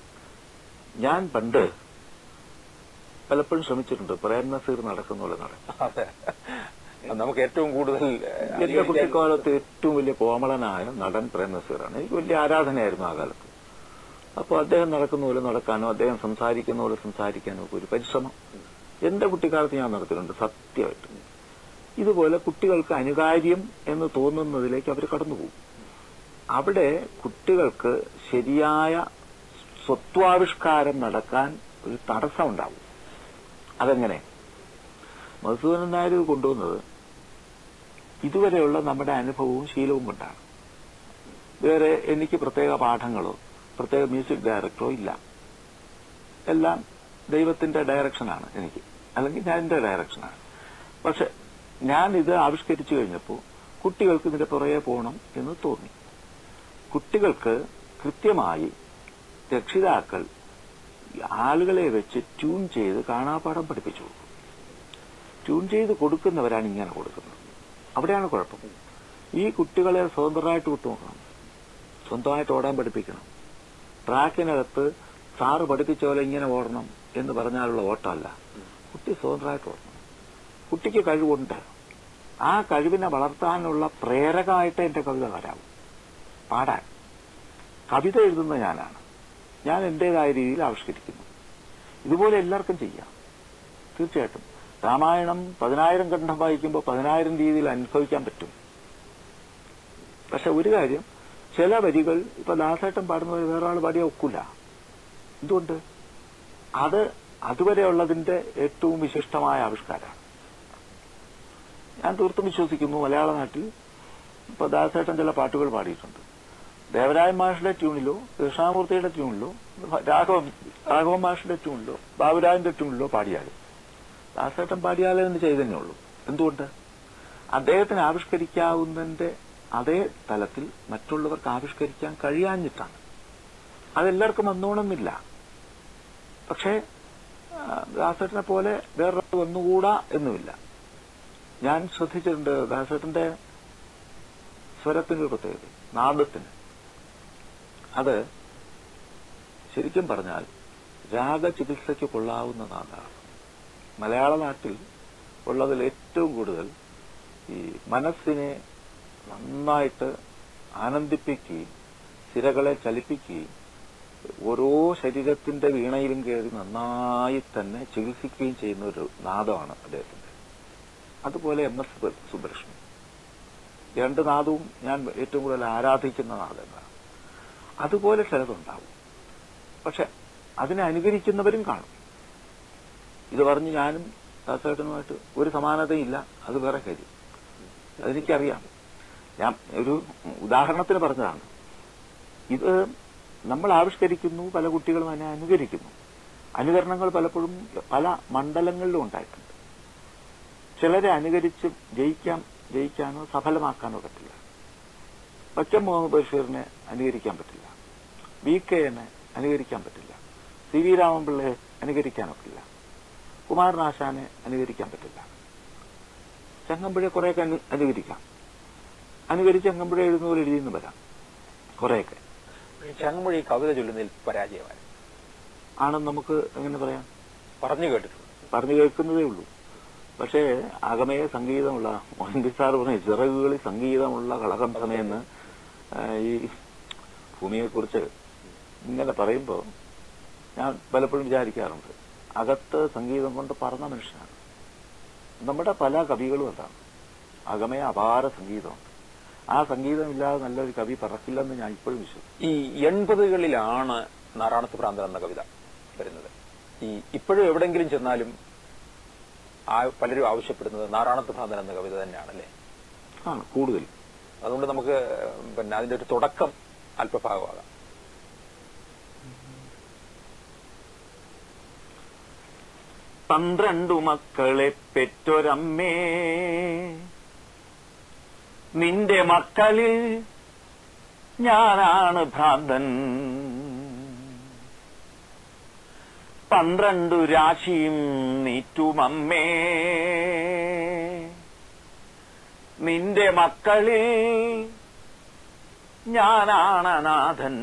[SPEAKER 2] ഞാൻ പണ്ട് പലപ്പോഴും ശ്രമിച്ചിട്ടുണ്ട് പ്രേം നസീർ നടക്കുന്ന പോലെ നടക്കും
[SPEAKER 1] അതെ നമുക്ക് ഏറ്റവും കൂടുതൽ ഏഹ്,
[SPEAKER 2] എന്റെ
[SPEAKER 1] അനുകരിക്കാൻ-
[SPEAKER 2] കുട്ടിക്കാലത്ത് ഏറ്റവും വലിയ കോമളനായ നടൻ പ്രേം നസീറാണ് എനിക്ക് വലിയ ആരാധനയായിരുന്നു ആ കാലത്ത് അപ്പോൾ അദ്ദേഹം നടക്കുന്ന പോലെ നടക്കാനോ അദ്ദേഹം സംസാരിക്കുന്ന പോലെ സംസാരിക്കാനോ ഒക്കെ ഒരു പരിശ്രമം എന്റെ കുട്ടിക്കാലത്ത് ഞാൻ നടത്തിയിട്ടുണ്ട് സത്യമായിട്ട് ഇതുപോലെ കുട്ടികൾക്ക് അനുകാര്യം എന്ന് തോന്നുന്നതിലേക്ക് അവർ കടന്നുപോകും അവിടെ കുട്ടികൾക്ക് ശരിയായ സ്വത്വാവിഷ്കാരം നടക്കാൻ ഒരു തടസ്സം ഉണ്ടാവും അതെങ്ങനെ മധുസൂദനൻ നായർ ഇത് കൊണ്ടുവന്നത് ഇതുവരെയുള്ള നമ്മുടെ അനുഭവവും ശീലവും കൊണ്ടാണ് വേറെ എനിക്ക് പ്രത്യേക പാഠങ്ങളോ പ്രത്യേക മ്യൂസിക് ഡയറക്ടറോ ഇല്ല എല്ലാം ദൈവത്തിന്റെ ഡയറക്ഷനാണ് എനിക്ക് അല്ലെങ്കിൽ ഞാൻ എന്റെ ഡയറക്ഷനാണ് പക്ഷെ ഞാൻ ഇത് ആവിഷ്കരിച്ചു കഴിഞ്ഞപ്പോൾ കുട്ടികൾക്ക് ഇതിന്റെ പുറകെ പോകണം എന്ന് തോന്നി കുട്ടികൾക്ക് കൃത്യമായി രക്ഷിതാക്കൾ ആളുകളെ വെച്ച് ട്യൂൺ ചെയ്ത് കാണാപ്പാഠം പഠിപ്പിച്ചു കൊടുക്കും ട്യൂൺ ചെയ്ത് കൊടുക്കുന്നവരാണ് ഇങ്ങനെ കൊടുക്കുന്നത് അവിടെയാണ് കുഴപ്പം ഈ കുട്ടികളെ സ്വതന്ത്രമായിട്ട് വിട്ടുനോക്കണം സ്വന്തമായിട്ട് ഓടാൻ പഠിപ്പിക്കണം ട്രാക്കിനകത്ത് സാറ് പഠിപ്പിച്ച പോലെ ഇങ്ങനെ ഓടണം എന്ന് പറഞ്ഞാലുള്ള ഓട്ടമല്ല കുട്ടി സ്വതന്ത്രമായിട്ട് ഓടണം കുട്ടിക്ക് കഴിവുണ്ട് ആ കഴിവിനെ വളർത്താനുള്ള പ്രേരകമായിട്ട് എന്റെ കവിത വരാവും പാടാൻ കവിത എഴുതുന്ന ഞാനാണ് ഞാൻ എന്റേതായ രീതിയിൽ ആവിഷ്കരിക്കുന്നു ഇതുപോലെ എല്ലാവർക്കും ചെയ്യാം തീർച്ചയായിട്ടും രാമായണം പതിനായിരം ഖണ്ഡം വായിക്കുമ്പോൾ പതിനായിരം രീതിയിൽ അനുഭവിക്കാൻ പറ്റും പക്ഷെ ഒരു കാര്യം ചില വരികൾ ഇപ്പൊ ദാസേട്ടൻ പാടുന്നത് വേറെ ആൾ പാടിയ ഒക്കില്ല എന്തുകൊണ്ട് അത് അതുവരെയുള്ളതിന്റെ ഏറ്റവും വിശിഷ്ടമായ ആവിഷ്കാരമാണ് ഞാൻ തീർത്തും വിശ്വസിക്കുന്നു മലയാള നാട്ടിൽ ഇപ്പൊ ദാസേട്ടൻ ചില പാട്ടുകൾ പാടിയിട്ടുണ്ട് ദേവരായ മാഷിന്റെ ട്യൂണിലോ കൃഷ്ണാമൂർത്തിയുടെ ട്യൂണിലോ രാഘവ രാഘവ മാഷിന്റെ ട്യൂണിലോ ബാബുരാജിന്റെ ട്യൂണിലോ പാടിയാലും ദാസേട്ടൻ പാടിയാലേ എന്ന് ചെയ്തതന്നെ ഉള്ളൂ എന്തുകൊണ്ട് അദ്ദേഹത്തിന് ആവിഷ്കരിക്കാവുന്നതിന്റെ അതേ തലത്തിൽ മറ്റുള്ളവർക്ക് ആവിഷ്കരിക്കാൻ കഴിയാഞ്ഞിട്ടാണ് അതെല്ലാവർക്കും വന്നോണമെന്നില്ല പക്ഷേ ആ, ദാസേട്ടനെ പോലെ വേറൊരാൾ വന്നുകൂടാ എന്നുമില്ല ഞാൻ ശ്രദ്ധിച്ചിട്ടുണ്ട് ദാസേട്ടന്റെ സ്വരത്തിന് ഒരു പ്രത്യേകത നാദത്തിന് അത് ശരിക്കും പറഞ്ഞാൽ രാഗചികിത്സയ്ക്ക് കൊള്ളാവുന്ന നാദാണ് മലയാള നാട്ടിൽ ഉള്ളതിൽ ഏറ്റവും കൂടുതൽ ഈ മനസ്സിനെ നന്നായിട്ട് ആനന്ദിപ്പിക്കുകയും സിരകളെ ചലിപ്പിക്കുകയും ഓരോ ശരീരത്തിന്റെ വീണയിലും കയറി നന്നായി തന്നെ ചികിത്സിക്കുകയും ചെയ്യുന്ന ഒരു നാദമാണ് അദ്ദേഹത്തിന്റെ അതുപോലെ എം എസ് സുബ്ബ- സുബ്ബലക്ഷ്മി രണ്ട് നാദവും ഞാൻ ഏറ്റവും കൂടുതൽ ആരാധിക്കുന്ന നാദങ്ങളാണ് അതുപോലെ ചിലതുണ്ടാവും പക്ഷെ അതിനെ അനുകരിക്കുന്നവരും കാണും ഇത് പറഞ്ഞ് ഞാനും ദാസേട്ടനുമായിട്ട് ഒരു സമാനതയില്ല അത് വേറെ കാര്യം അതെനിക്കറിയാം ഞാൻ ഒരു ഉദാഹരണത്തിന് പറഞ്ഞതാണ് ഇത് നമ്മൾ ആവിഷ്കരിക്കുന്നു പല കുട്ടികളും അതിനെ അനുകരിക്കുന്നു അനുകരണങ്ങൾ പലപ്പോഴും പല മണ്ഡലങ്ങളിലും ഉണ്ടായിട്ടുണ്ട് ചിലരെ അനുകരിച്ച് ജയിക്കാൻ ജയിക്കാനോ സഫലമാക്കാനോ പറ്റില്ല വക്കം മുഹമ്മദ് ബഷീറിനെ അനുകരിക്കാൻ പറ്റില്ല വി കെനെ അനുകരിക്കാൻ പറ്റില്ല സി വി രാമൻപിള്ളയെ അനുകരിക്കാൻ ഒക്കില്ല കുമാരനാശാനെ അനുകരിക്കാൻ പറ്റില്ല ചങ്ങമ്പുഴയെ കുറെയൊക്കെ അനു അനുകരിക്കാം അനുകരിച്ച് ചങ്ങമ്പുഴ എഴുതുന്ന പോലെ എഴുതിയെന്ന് വരാം കുറെയൊക്കെ
[SPEAKER 1] ചങ്ങമ്പുഴ ഈ കവിത ചൊല്ലുന്നതിൽ പരാജയമായി
[SPEAKER 2] ആണെന്ന് നമുക്ക് എങ്ങനെ പറയാം
[SPEAKER 1] പറഞ്ഞു കേട്ടിട്ടുണ്ട്
[SPEAKER 2] പറഞ്ഞു കേൾക്കുന്നതേ ഉള്ളൂ പക്ഷേ അകമയെ സംഗീതമുള്ള മോഹൻബി സാർ പറഞ്ഞ ചിറകുകളിൽ സംഗീതമുള്ള കളകംസമയെന്ന് ഈ ഭൂമിയെക്കുറിച്ച് ഇങ്ങനെ പറയുമ്പോൾ ഞാൻ പലപ്പോഴും വിചാരിക്കാറുണ്ട് അകത്ത് സംഗീതം കൊണ്ട് പറന്ന മനുഷ്യനാണ് നമ്മുടെ പല കവികളും അതാണ് അകമയെ അപാര സംഗീതമുണ്ട് ആ സംഗീതമില്ലാതെ നല്ലൊരു കവി പറക്കില്ലെന്ന് ഞാൻ ഇപ്പോഴും വിശ്വസിക്കുന്നു
[SPEAKER 1] ഈ എൺപതുകളിലാണ് നാറാണത്ത് ഭ്രാന്തൻ എന്ന കവിത വരുന്നത് ഈ ഇപ്പോഴും എവിടെങ്കിലും ചെന്നാലും ആ- പലരും ആവശ്യപ്പെടുന്നത് നാറാണത്ത് ഭ്രാന്തൻ എന്ന കവിത തന്നെയാണല്ലേ
[SPEAKER 2] ആണ് കൂടുതൽ
[SPEAKER 1] അതുകൊണ്ട് നമുക്ക് പിന്നെ അതിന്റെ ഒരു തുടക്കം അല്പഭാഗമാകാം
[SPEAKER 2] പന്ത്രണ്ടു മക്കളെ പെറ്റൊരമ്മേ നിന്റെ മക്കളിൽ ഞാനാണ് ഭ്രാന്തൻ പന്ത്രണ്ടു രാശിയും നീറ്റുമമ്മേ നിന്റെ മക്കളിൽ ഞാനാണ് അനാഥൻ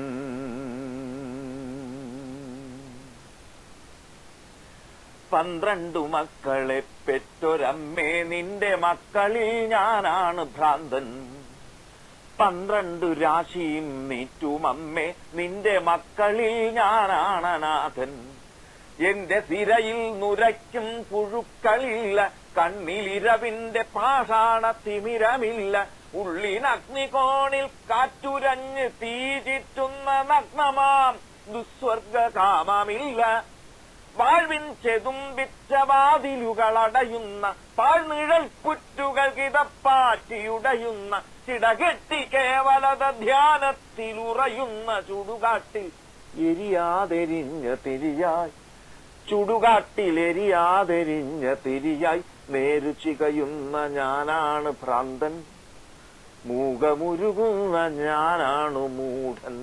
[SPEAKER 2] പന്ത്രണ്ടു മക്കളെ പെറ്റൊരമ്മേ നിന്റെ മക്കളിൽ ഞാനാണ് ഭ്രാന്തൻ പന്ത്രണ്ടു രാശിയും നീറ്റുമമ്മേ നിന്റെ മക്കളിൽ ഞാനാണ് അനാഥൻ എന്റെ സിരയിൽ നുരയ്ക്കും പുഴുക്കളില്ല കണ്ണിലിരവിന്റെ പാഷാണ തിമിരമില്ല ഉള്ളിനഗ്നികോണിൽ കാറ്റുരഞ്ഞ് തീ ചീറ്റുന്ന നഗ്നമാം ദുസ്വർഗകാമമില്ല വാഴ്വിൻ ചെതുമ്പിച്ച വാതിലുകളടയുന്ന പാഴ്നിഴൽ പുറ്റുകൾ കിതപ്പാറ്റിയുടയുന്ന ചിടകെട്ടി കേവലത ധ്യാനത്തിലുറയുന്ന ചുടുകാട്ടിൽ എരിയാതെരിഞ്ഞ തിരിയായി ചുടുകാട്ടിലെരിയാതെരിഞ്ഞ തിരിയായി നേരു ചികയുന്ന ഞാനാണ് ഭ്രാന്തൻ മൂകമുരുകുന്ന ഞാനാണ് മൂഢൻ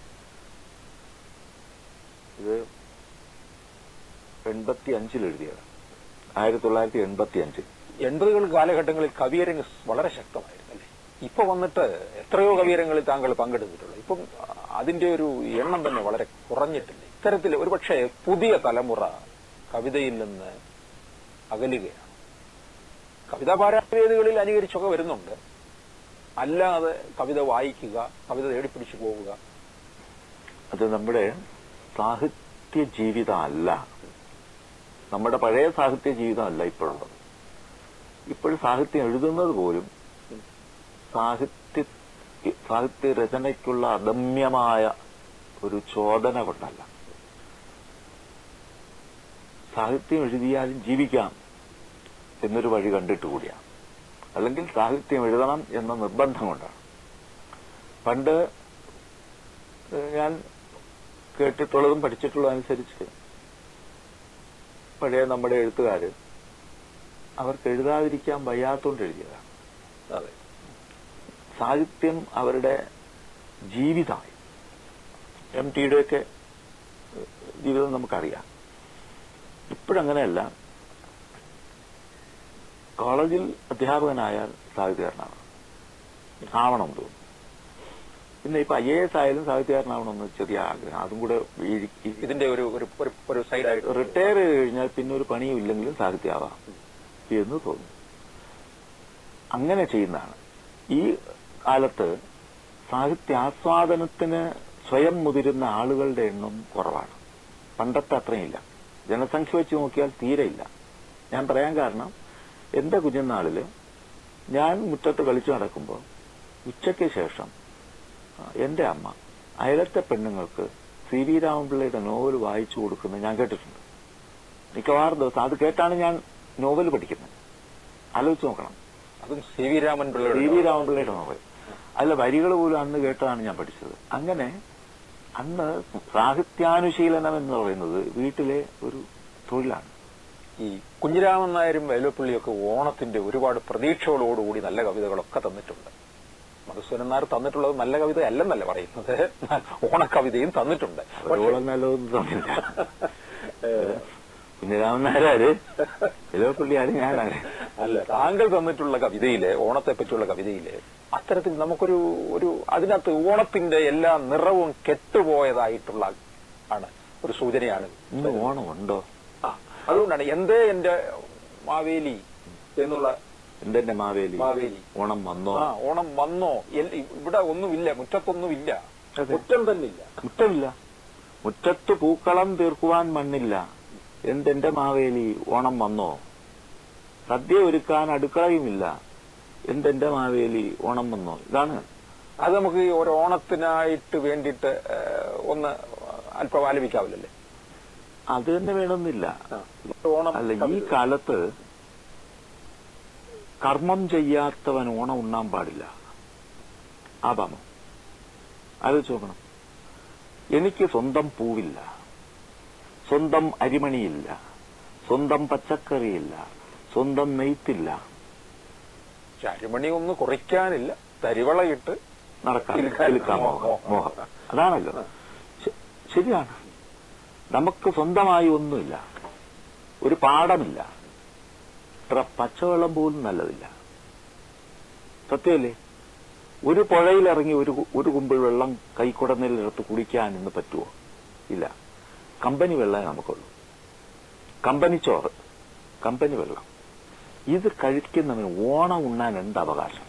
[SPEAKER 2] ഇത് എൺപത്തി അഞ്ചിൽ എഴുതിയതാണ് ആയിരത്തി തൊള്ളായിരത്തി എൺപത്തി അഞ്ചിൽ
[SPEAKER 1] എൺപതുകൾ കാലഘട്ടങ്ങളിൽ കവിയരങ്ങ് വളരെ ശക്തമായിരുന്നു അല്ലേ ഇപ്പൊ വന്നിട്ട് എത്രയോ കവീരങ്ങളിൽ താങ്കൾ പങ്കെടുത്തിട്ടുള്ളത് ഇപ്പം അതിന്റെ ഒരു എണ്ണം തന്നെ വളരെ കുറഞ്ഞിട്ടില്ല ഇത്തരത്തിൽ ഒരുപക്ഷെ പുതിയ തലമുറ കവിതയിൽ നിന്ന് അകലുകയാണ് കവിതാ പാരാവേദികളിൽ അനുകരിച്ചൊക്കെ വരുന്നുണ്ട് അല്ലാതെ കവിത വായിക്കുക കവിത തേടിപ്പിടിച്ചു പോവുക
[SPEAKER 2] അത് നമ്മുടെ സാഹിത്യ ജീവിതമല്ല നമ്മുടെ പഴയ സാഹിത്യ ജീവിതമല്ല ഇപ്പോഴുള്ളത് ഇപ്പോഴും സാഹിത്യം എഴുതുന്നത് പോലും സാഹിത്യ സാഹിത്യ രചനയ്ക്കുള്ള അദമ്യമായ ഒരു ചോദന കൊണ്ടല്ല സാഹിത്യം എഴുതിയാലും ജീവിക്കാം എന്നൊരു വഴി കണ്ടിട്ട് കൂടിയാണ് അല്ലെങ്കിൽ സാഹിത്യം എഴുതണം എന്ന നിർബന്ധം കൊണ്ടാണ് പണ്ട് ഏഹ്, ഞാൻ കേട്ടിട്ടുള്ളതും പഠിച്ചിട്ടുള്ളതും അനുസരിച്ച് പഴയ നമ്മുടെ എഴുത്തുകാര് അവർക്ക് എഴുതാതിരിക്കാൻ വയ്യാത്തോണ്ട് എഴുതിയതാണ്
[SPEAKER 1] അതെ
[SPEAKER 2] സാഹിത്യം അവരുടെ ജീവിതമായി എം ടിയുടെയൊക്കെ ജീവിതം നമുക്കറിയാം ഇപ്പോഴങ്ങനെയല്ല കോളേജിൽ അധ്യാപകനായാൽ സാഹിത്യകാരനാണ് ആവണം തോന്നുന്നു പിന്നെ ഇപ്പൊ ഐ എ എസ് ആയാലും സാഹിത്യകാരനാവണമെന്ന് ചെറിയ ആഗ്രഹം അതും കൂടെ ഈ- ഈ-
[SPEAKER 1] ഇതിന്റെ ഒരു ഒരു ഒരു- ഒരു സൈഡായിട്ട്
[SPEAKER 2] റിട്ടയർ ചെയ്ത് കഴിഞ്ഞാൽ പിന്നെ ഒരു പണിയും ഇല്ലെങ്കിലും സാഹിത്യമാവാം എന്ന് തോന്നുന്നു അങ്ങനെ ചെയ്യുന്നതാണ് ഈ കാലത്ത് സാഹിത്യാസ്വാദനത്തിന് സ്വയം മുതിരുന്ന ആളുകളുടെ എണ്ണം കുറവാണ് പണ്ടത്തെ അത്രയില്ല ജനസംഖ്യ വെച്ച് നോക്കിയാൽ തീരെയില്ല ഞാൻ പറയാൻ കാരണം എന്റെ കുഞ്ഞുനാളില് ഞാൻ മുറ്റത്ത് കളിച്ചു നടക്കുമ്പോൾ ഉച്ചയ്ക്ക് ശേഷം ആ, എന്റെ അമ്മ അയലത്തെ പെണ്ണുങ്ങൾക്ക് സി വി രാമപിള്ളയുടെ നോവൽ വായിച്ചു കൊടുക്കുന്നത് ഞാൻ കേട്ടിട്ടുണ്ട് മിക്കവാറും ദിവസം അത് കേട്ടാണ് ഞാൻ നോവൽ പഠിക്കുന്നത് ആലോചിച്ച് നോക്കണം
[SPEAKER 1] അതും C V Raman
[SPEAKER 2] C V
[SPEAKER 1] പിള്ളയുടെ
[SPEAKER 2] രാമപിള്ളയുടെ നോവൽ അതിലെ വരികൾ പോലും അന്ന് കേട്ടതാണ് ഞാൻ പഠിച്ചത് അങ്ങനെ അന്ന് സാഹിത്യാനുശീലനം എന്ന് പറയുന്നത് വീട്ടിലെ ഒരു തൊഴിലാണ്
[SPEAKER 1] ഈ കുഞ്ഞിരാമൻ നായരും വേലുപ്പള്ളിയൊക്കെ ഓണത്തിന്റെ ഒരുപാട് പ്രതീക്ഷകളോടുകൂടി നല്ല കവിതകളൊക്കെ തന്നിട്ടുണ്ട് മധുസൂദനൻ നായർ തന്നിട്ടുള്ളത് നല്ല കവിത അല്ലെന്നല്ല പറയുന്നത് ഓണക്കവിതയും തന്നിട്ടുണ്ട് പക്ഷേ-
[SPEAKER 2] അവരോളം നല്ലതൊന്നും തന്നില്ല കുഞ്ഞിരാമൻ നായരാര് ഇലവപ്പള്ളി ആര് ഞാനാണ്
[SPEAKER 1] അല്ല താങ്കൾ തന്നിട്ടുള്ള കവിതയില് ഓണത്തെ പറ്റിയുള്ള കവിതയില് അത്തരത്തിൽ നമുക്കൊരു ഒരു അതിനകത്ത് ഓണത്തിന്റെ എല്ലാ നിറവും കെട്ടുപോയതായിട്ടുള്ള ആണ് ഒരു സൂചനയാണ്
[SPEAKER 2] ഇന്ന് ഓണമുണ്ടോ
[SPEAKER 1] ആ, അതുകൊണ്ടാണ് എന്തേ എന്റെ മാവേലി എന്നുള്ള
[SPEAKER 2] എന്റെ എന്റെ മാവേലി
[SPEAKER 1] മാവേലി.
[SPEAKER 2] ഓണം വന്നോ
[SPEAKER 1] ആ ഓണം വന്നോ എൽ- ഇവിടെ ഒന്നുമില്ല മുറ്റത്തൊന്നുമില്ല
[SPEAKER 2] അതെ.
[SPEAKER 1] മുറ്റം തന്നില്ല
[SPEAKER 2] മുറ്റമില്ല മുറ്റത്ത് പൂക്കളം തീർക്കുവാൻ മണ്ണില്ല എന്തെന്റെ മാവേലി ഓണം വന്നോ സദ്യ ഒരുക്കാൻ അടുക്കളയുമില്ല എന്തെന്റെ മാവേലി ഓണം വന്നോ ഇതാണ്
[SPEAKER 1] അത് നമുക്ക് ഈ ഒരു ഓണത്തിനായിട്ട് വേണ്ടിയിട്ട് ഏഹ്, ഒന്ന് അല്പം ആലപിക്കാവില്ലല്ലേ
[SPEAKER 2] അത് തന്നെ വേണമെന്നില്ല
[SPEAKER 1] ഓണം
[SPEAKER 2] അല്ല ഈ കാലത്ത് കർമ്മം ചെയ്യാത്തവൻ ഓണം ഉണ്ണാൻ പാടില്ല ആവാമോ ആലോചിച്ച് നോക്കണം എനിക്ക് സ്വന്തം പൂവില്ല സ്വന്തം അരിമണിയില്ല സ്വന്തം പച്ചക്കറിയില്ല സ്വന്തം നെയ്ത്തില്ല
[SPEAKER 1] ചരുമണി ഒന്ന് കുറയ്ക്കാനില്ല തരിവളയിട്ട്
[SPEAKER 2] നടക്കാൻ
[SPEAKER 1] കിലുക്കാൻ
[SPEAKER 2] കിലുക്കാൻ മോഹം
[SPEAKER 1] മോഹം.
[SPEAKER 2] മോഹം അതാണല്ലോ ശ- ശരിയാണ് നമുക്ക് സ്വന്തമായി ഒന്നുമില്ല ഒരു പാടമില്ല ഇത്ര പച്ചവെള്ളം പോലും നല്ലതില്ല സത്യമല്ലേ ഒരു പുഴയിലിറങ്ങി ഒരു കു- ഒരു കുമ്പിൾ വെള്ളം കൈക്കുടന്നിലെടുത്ത് കുടിക്കാൻ ഇന്ന് പറ്റുമോ ഇല്ല കമ്പനി വെള്ളമേ നമുക്കുള്ളൂ കമ്പനി ചോറ് കമ്പനി വെള്ളം ഇത് കഴിക്കുന്നവന് ഓണം ഉണ്ണാൻ എന്ത് അവകാശം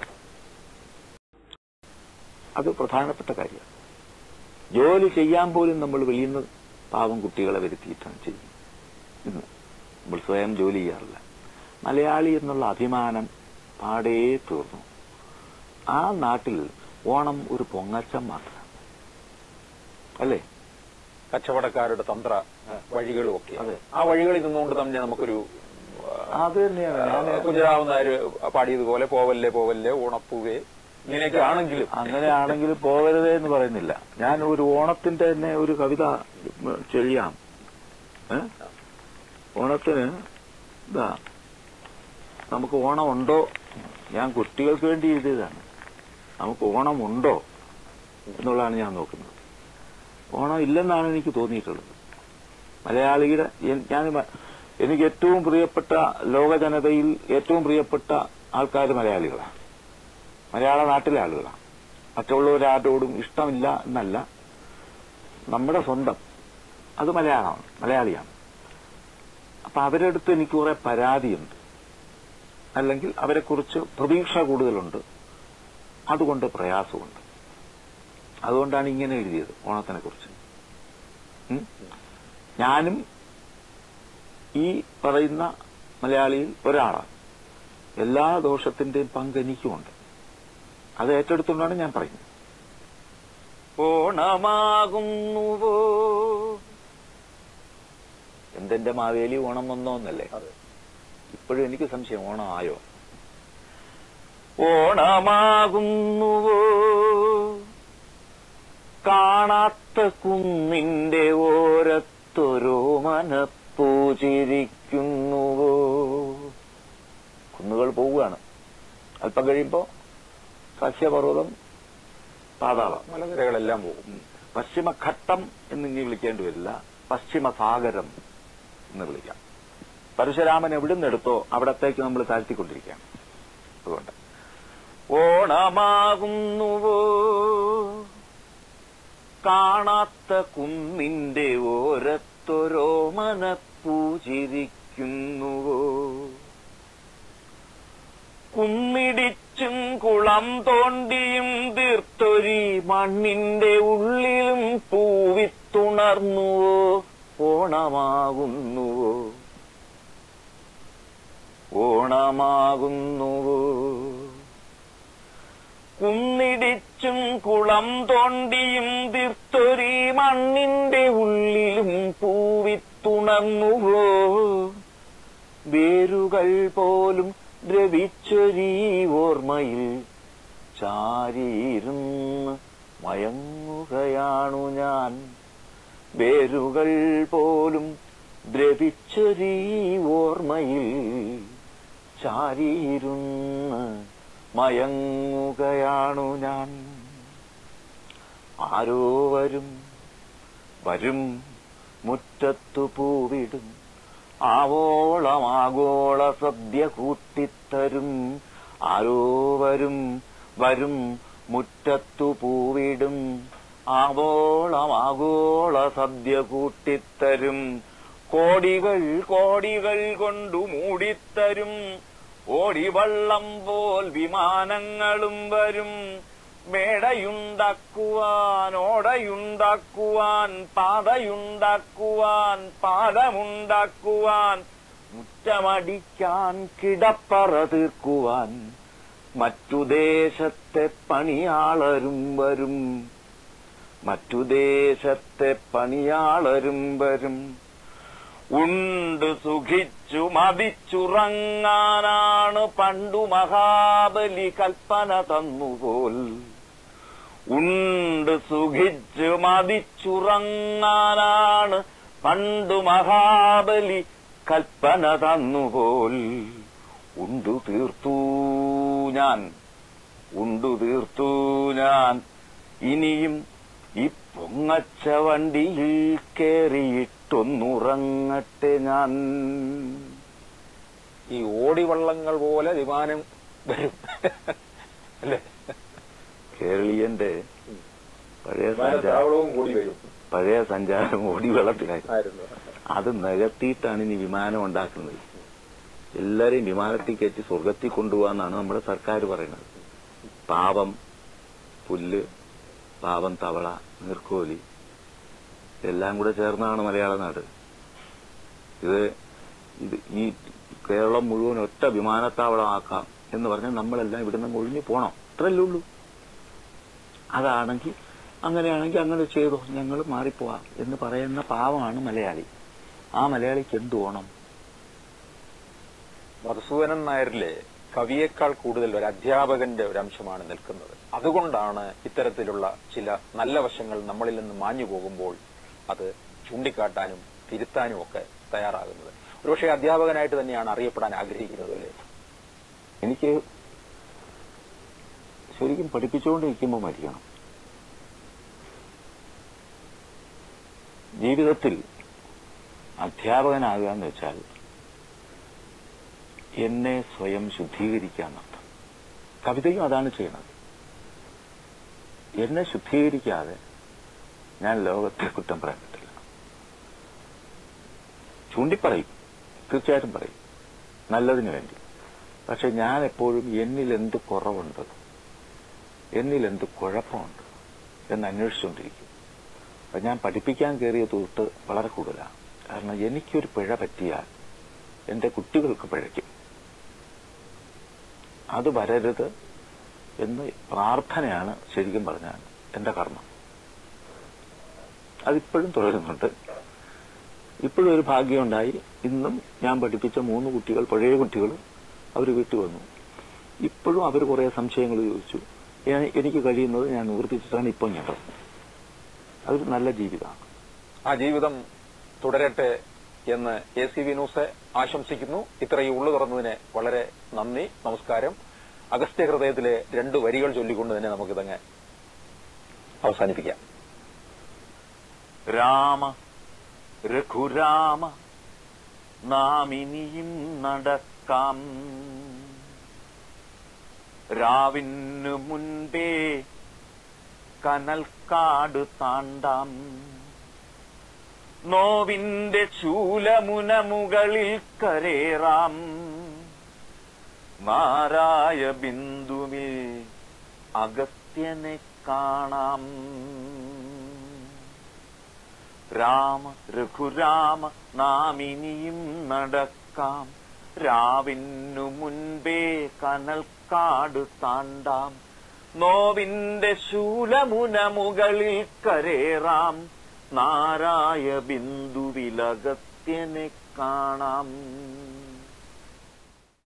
[SPEAKER 2] അത് പ്രധാനപ്പെട്ട കാര്യമാണ് ജോലി ചെയ്യാൻ പോലും നമ്മൾ വെളിയിൽ നിന്ന് പാവം കുട്ടികളെ വരുത്തിയിട്ടാണ് ചെയ്യുന്നത് ഇന്ന് നമ്മൾ സ്വയം ജോലി ചെയ്യാറില്ല മലയാളി എന്നുള്ള അഭിമാനം പാടേ തീർന്നു ആ നാട്ടിൽ ഓണം ഒരു പൊങ്ങച്ചം മാത്രം അല്ലേ
[SPEAKER 1] കച്ചവടക്കാരുടെ തന്ത്ര വഴികളും ഒക്കെ
[SPEAKER 2] അതെ.
[SPEAKER 1] ആ വഴികളിൽ നിന്നുകൊണ്ട് തന്നെ നമുക്കൊരു
[SPEAKER 2] അത് തന്നെയാണ് ഞാൻ
[SPEAKER 1] കുഞ്ഞിരാമൻ നായർ പാടിയതുപോലെ പോവല്ലേ പോവല്ലേ ഓണപ്പൂവേ ഇങ്ങനെയൊക്കെ ആണെങ്കിലും
[SPEAKER 2] അങ്ങനെയാണെങ്കിൽ പോകരുതേ എന്ന് പറയുന്നില്ല ഞാൻ ഒരു ഓണത്തിന്റെ തന്നെ ഒരു കവിത ചെയ്യാം ഏ? ഓണത്തിന് ഇതാ നമുക്ക് ഓണം ഉണ്ടോ ഞാൻ കുട്ടികൾക്ക് വേണ്ടി എഴുതിയതാണ് നമുക്ക് ഓണം ഉണ്ടോ എന്നുള്ളതാണ് ഞാൻ നോക്കുന്നത് ഓണം ഇല്ലെന്നാണ് എനിക്ക് തോന്നിയിട്ടുള്ളത് മലയാളിയുടെ എൻ- ഞാൻ മ- എനിക്ക് ഏറ്റവും പ്രിയപ്പെട്ട ലോക ജനതയിൽ ഏറ്റവും പ്രിയപ്പെട്ട ആൾക്കാർ മലയാളികളാണ് മലയാള നാട്ടിലെ ആളുകളാണ് മറ്റുള്ളവരാരോടും ഇഷ്ടമില്ല എന്നല്ല നമ്മുടെ സ്വന്തം അത് മലയാളമാണ് മലയാളിയാണ് അപ്പൊ അവരുടെ അടുത്ത് എനിക്ക് കുറെ പരാതിയുണ്ട് അല്ലെങ്കിൽ അവരെക്കുറിച്ച് പ്രതീക്ഷ കൂടുതലുണ്ട് അതുകൊണ്ട് പ്രയാസമുണ്ട് അതുകൊണ്ടാണ് ഇങ്ങനെ എഴുതിയത് ഓണത്തിനെ കുറിച്ച് ഞാനും ഈ പറയുന്ന മലയാളിയിൽ ഒരാളാണ് എല്ലാ ദോഷത്തിന്റെയും പങ്ക് എനിക്കുമുണ്ട് അത് ഏറ്റെടുത്തുകൊണ്ടാണ് ഞാൻ പറയുന്നത് ഓണമാകുന്നുവോ എന്തെന്റെ മാവേലി ഓണം വന്നോ എന്നല്ലേ
[SPEAKER 1] അതെ
[SPEAKER 2] ഇപ്പോഴും എനിക്ക് സംശയം ഓണം ആയോ ഓണമാകുന്നുവോ കാണാത്ത കുന്നിന്റെ ഓരത്തൊരോ മനപ്പൂചിരിക്കുന്നുവോ കുന്നുകൾ പോവുകയാണ് അല്പം കഴിയുമ്പോ സസ്യപർവ്വതം പാതാളം
[SPEAKER 1] മലനിരകളെല്ലാം പോകും
[SPEAKER 2] പശ്ചിമഘട്ടം എന്നിനി വിളിക്കേണ്ടി വരില്ല പശ്ചിമസാഗരം എന്ന് വിളിക്കാം പരശുരാമൻ എവിടുന്ന് എടുത്തോ അവിടത്തേക്ക് നമ്മൾ താഴ്ത്തിക്കൊണ്ടിരിക്കുകയാണ് അതുകൊണ്ട് ഓണമാകുന്നുവോ കാണാത്ത കുന്നിന്റെ ഓരത്തൊരോ മനപ്പൂചിരിക്കുന്നുവോ കുമ്മിടിച്ചും കുളം തോണ്ടിയും തീർത്തൊരി മണ്ണിന്റെ ഉള്ളിലും പൂവിത്തുണർന്നുവോ ഓണമാകുന്നുവോ ഓണമാകുന്നുവോ കുന്നിടിച്ചും കുളം തോണ്ടിയും തീർത്തൊരി മണ്ണിന്റെ ഉള്ളിലും പൂവിത്തുണർന്നുവോ വേരുകൾ പോലും ദ്രവിച്ചൊരീ ഓർമ്മയിൽ ചാരിയിരുന്ന് മയങ്ങുകയാണു ഞാൻ വേരുകൾ പോലും ദ്രവിച്ചൊരീ ഓർമ്മയിൽ ചാരിയിരുന്ന് മയങ്ങുകയാണു ഞാൻ ആരോ വരും വരും മുറ്റത്തു പൂവിടും ആവോളം ആഗോള സദ്യ കൂട്ടിത്തരും ആരോ വരും വരും മുറ്റത്തു പൂവിടും ആവോളം ആഗോള സദ്യ കൂട്ടിത്തരും കോടികൾ കോടികൾ കൊണ്ടു മൂടിത്തരും ഓടിവള്ളം പോൽ വിമാനങ്ങളും വരും മേടയുണ്ടാക്കുവാൻ ഓടയുണ്ടാക്കുവാൻ പാതയുണ്ടാക്കുവാൻ പാലമുണ്ടാക്കുവാൻ മുറ്റമടിക്കാൻ കിടപ്പറ തീർക്കുവാൻ മറ്റു ദേശത്തെ പണിയാളരും വരും മറ്റു ദേശത്തെ പണിയാളരും വരും ഉണ്ട് സുഖിച്ചു മതിച്ചുറങ്ങാനാണ് പണ്ടു മഹാബലി കൽപ്പന തന്നുപോൽ ഉണ്ട് സുഖിച്ചു മതിച്ചുറങ്ങാനാണ് പണ്ടു മഹാബലി കൽപ്പന തന്നുപോൽ ഉണ്ടു തീർത്തു ഞാൻ ഉണ്ടു തീർത്തു ഞാൻ ഇനിയും ഈ പൊങ്ങച്ച വണ്ടിയിൽ കേറിയിട്ടൊന്നുറങ്ങട്ടെ ഞാൻ
[SPEAKER 1] ഈ ഓടിവള്ളങ്ങൾ പോലെ വിമാനം വരും അല്ലേ
[SPEAKER 2] കേരളീയന്റെ പഴയ സഞ്ചാരം
[SPEAKER 1] വിമാനത്താവളവും കൂടി വരും
[SPEAKER 2] പഴയ സഞ്ചാരം ഓടി വെള്ളത്തിലായിരുന്നു
[SPEAKER 1] ആയിരുന്നു
[SPEAKER 2] അത് നികത്തിയിട്ടാണ് ഇനി വിമാനം ഉണ്ടാക്കുന്നത് എല്ലാരെയും വിമാനത്തിൽ കയറ്റി സ്വർഗത്തിൽ കൊണ്ടുപോകാന്നാണ് നമ്മുടെ സർക്കാർ പറയുന്നത് പാവം പുല്ല് പാവം തവള നീർക്കോലി എല്ലാം കൂടെ ചേർന്നാണ് മലയാള നാട് ഇത് ഇത് ഈ കേരളം മുഴുവൻ ഒറ്റ വിമാനത്താവളമാക്കാം എന്ന് പറഞ്ഞാൽ നമ്മളെല്ലാം ഇവിടുന്ന് ഒഴിഞ്ഞു പോണം അത്രല്ലേ ഉള്ളൂ അതാണെങ്കിൽ അങ്ങനെയാണെങ്കിൽ അങ്ങനെ ചെയ്തോ ഞങ്ങൾ മാറിപ്പോവാം എന്ന് പറയുന്ന പാവമാണ് മലയാളി ആ മലയാളിക്ക് എന്ത് ഓണം
[SPEAKER 1] മധുസൂദനൻ നായരിലെ കവിയേക്കാൾ കൂടുതൽ ഒരു അധ്യാപകന്റെ ഒരു അംശമാണ് നിൽക്കുന്നത് അതുകൊണ്ടാണ് ഇത്തരത്തിലുള്ള ചില നല്ല വശങ്ങൾ നമ്മളിൽ നിന്ന് മാഞ്ഞു പോകുമ്പോൾ അത് ചൂണ്ടിക്കാട്ടാനും തിരുത്താനും ഒക്കെ തയ്യാറാകുന്നത് ഒരുപക്ഷെ അധ്യാപകനായിട്ട് തന്നെയാണ് അറിയപ്പെടാൻ ആഗ്രഹിക്കുന്നത് അല്ലേ
[SPEAKER 2] എനിക്ക് ശരിക്കും പഠിപ്പിച്ചുകൊണ്ടിരിക്കുമ്പോൾ മരിക്കണം ജീവിതത്തിൽ അധ്യാപകനാകുക എന്ന് വെച്ചാൽ എന്നെ സ്വയം ശുദ്ധീകരിക്കുക എന്നർത്ഥം കവിതയും അതാണ് ചെയ്യുന്നത് എന്നെ ശുദ്ധീകരിക്കാതെ ഞാൻ ലോകത്തെ കുറ്റം പറയാൻ പറ്റില്ല ചൂണ്ടിപ്പറയും തീർച്ചയായിട്ടും പറയും നല്ലതിനു വേണ്ടി പക്ഷെ ഞാൻ എപ്പോഴും എന്നിൽ എന്ത് കുറവുണ്ട് എന്നിൽ എന്ത് കുഴപ്പമുണ്ട് എന്ന് അന്വേഷിച്ചുകൊണ്ടിരിക്കും അപ്പൊ ഞാൻ പഠിപ്പിക്കാൻ കയറിയ തൊട്ട് വളരെ കൂടുതലാണ് കാരണം എനിക്കൊരു പിഴ പറ്റിയാൽ എന്റെ കുട്ടികൾക്ക് പിഴയ്ക്കും അത് വരരുത് എന്ന് പ്രാർത്ഥനയാണ് ശരിക്കും പറഞ്ഞാൽ എന്റെ കർമ്മം അതിപ്പോഴും തുടരുന്നുണ്ട് ഇപ്പോഴും ഒരു ഭാഗ്യമുണ്ടായി ഇന്നും ഞാൻ പഠിപ്പിച്ച മൂന്ന് കുട്ടികൾ പഴയ കുട്ടികൾ അവർ വീട്ടിൽ വന്നു ഇപ്പോഴും അവർ കുറെ സംശയങ്ങൾ ചോദിച്ചു എ- എനിക്ക് കഴിയുന്നത് ഞാൻ നിവർത്തിച്ചിട്ടാണ് ഇപ്പം ഞാൻ പറഞ്ഞത് അതൊരു നല്ല ജീവിതമാണ്
[SPEAKER 1] ആ ജീവിതം തുടരട്ടെ എന്ന് എ സി വി ന്യൂസ് ആശംസിക്കുന്നു ഇത്രയും ഉള്ളു തുറന്നതിന് വളരെ നന്ദി നമസ്കാരം അഗസ്ത്യ ഹൃദയത്തിലെ രണ്ട് വരികൾ ചൊല്ലിക്കൊണ്ട് തന്നെ നമുക്കിതങ്ങ് അവസാനിപ്പിക്കാം
[SPEAKER 2] രാമ രഘുരാമ നാം ഇനിയും നടക്കാം രാവിനു മുൻപേ കനൽക്കാട് താണ്ടാം നോവിന്റെ ചൂലമുന മുകളിൽ കരേറാം നാരായ ബിന്ദുവിൽ അഗസ്ത്യനെ കാണാം രാമ രഘുരാമ നാം ഇനിയും നടക്കാം രാവിനു മുൻപേ കനൽക്കാട് താണ്ടാം നോവിന്റെ ശൂലമുന മുകളിൽ കരേറാം നാരായ ബിന്ദുവിലഗത്യനെ കാണാം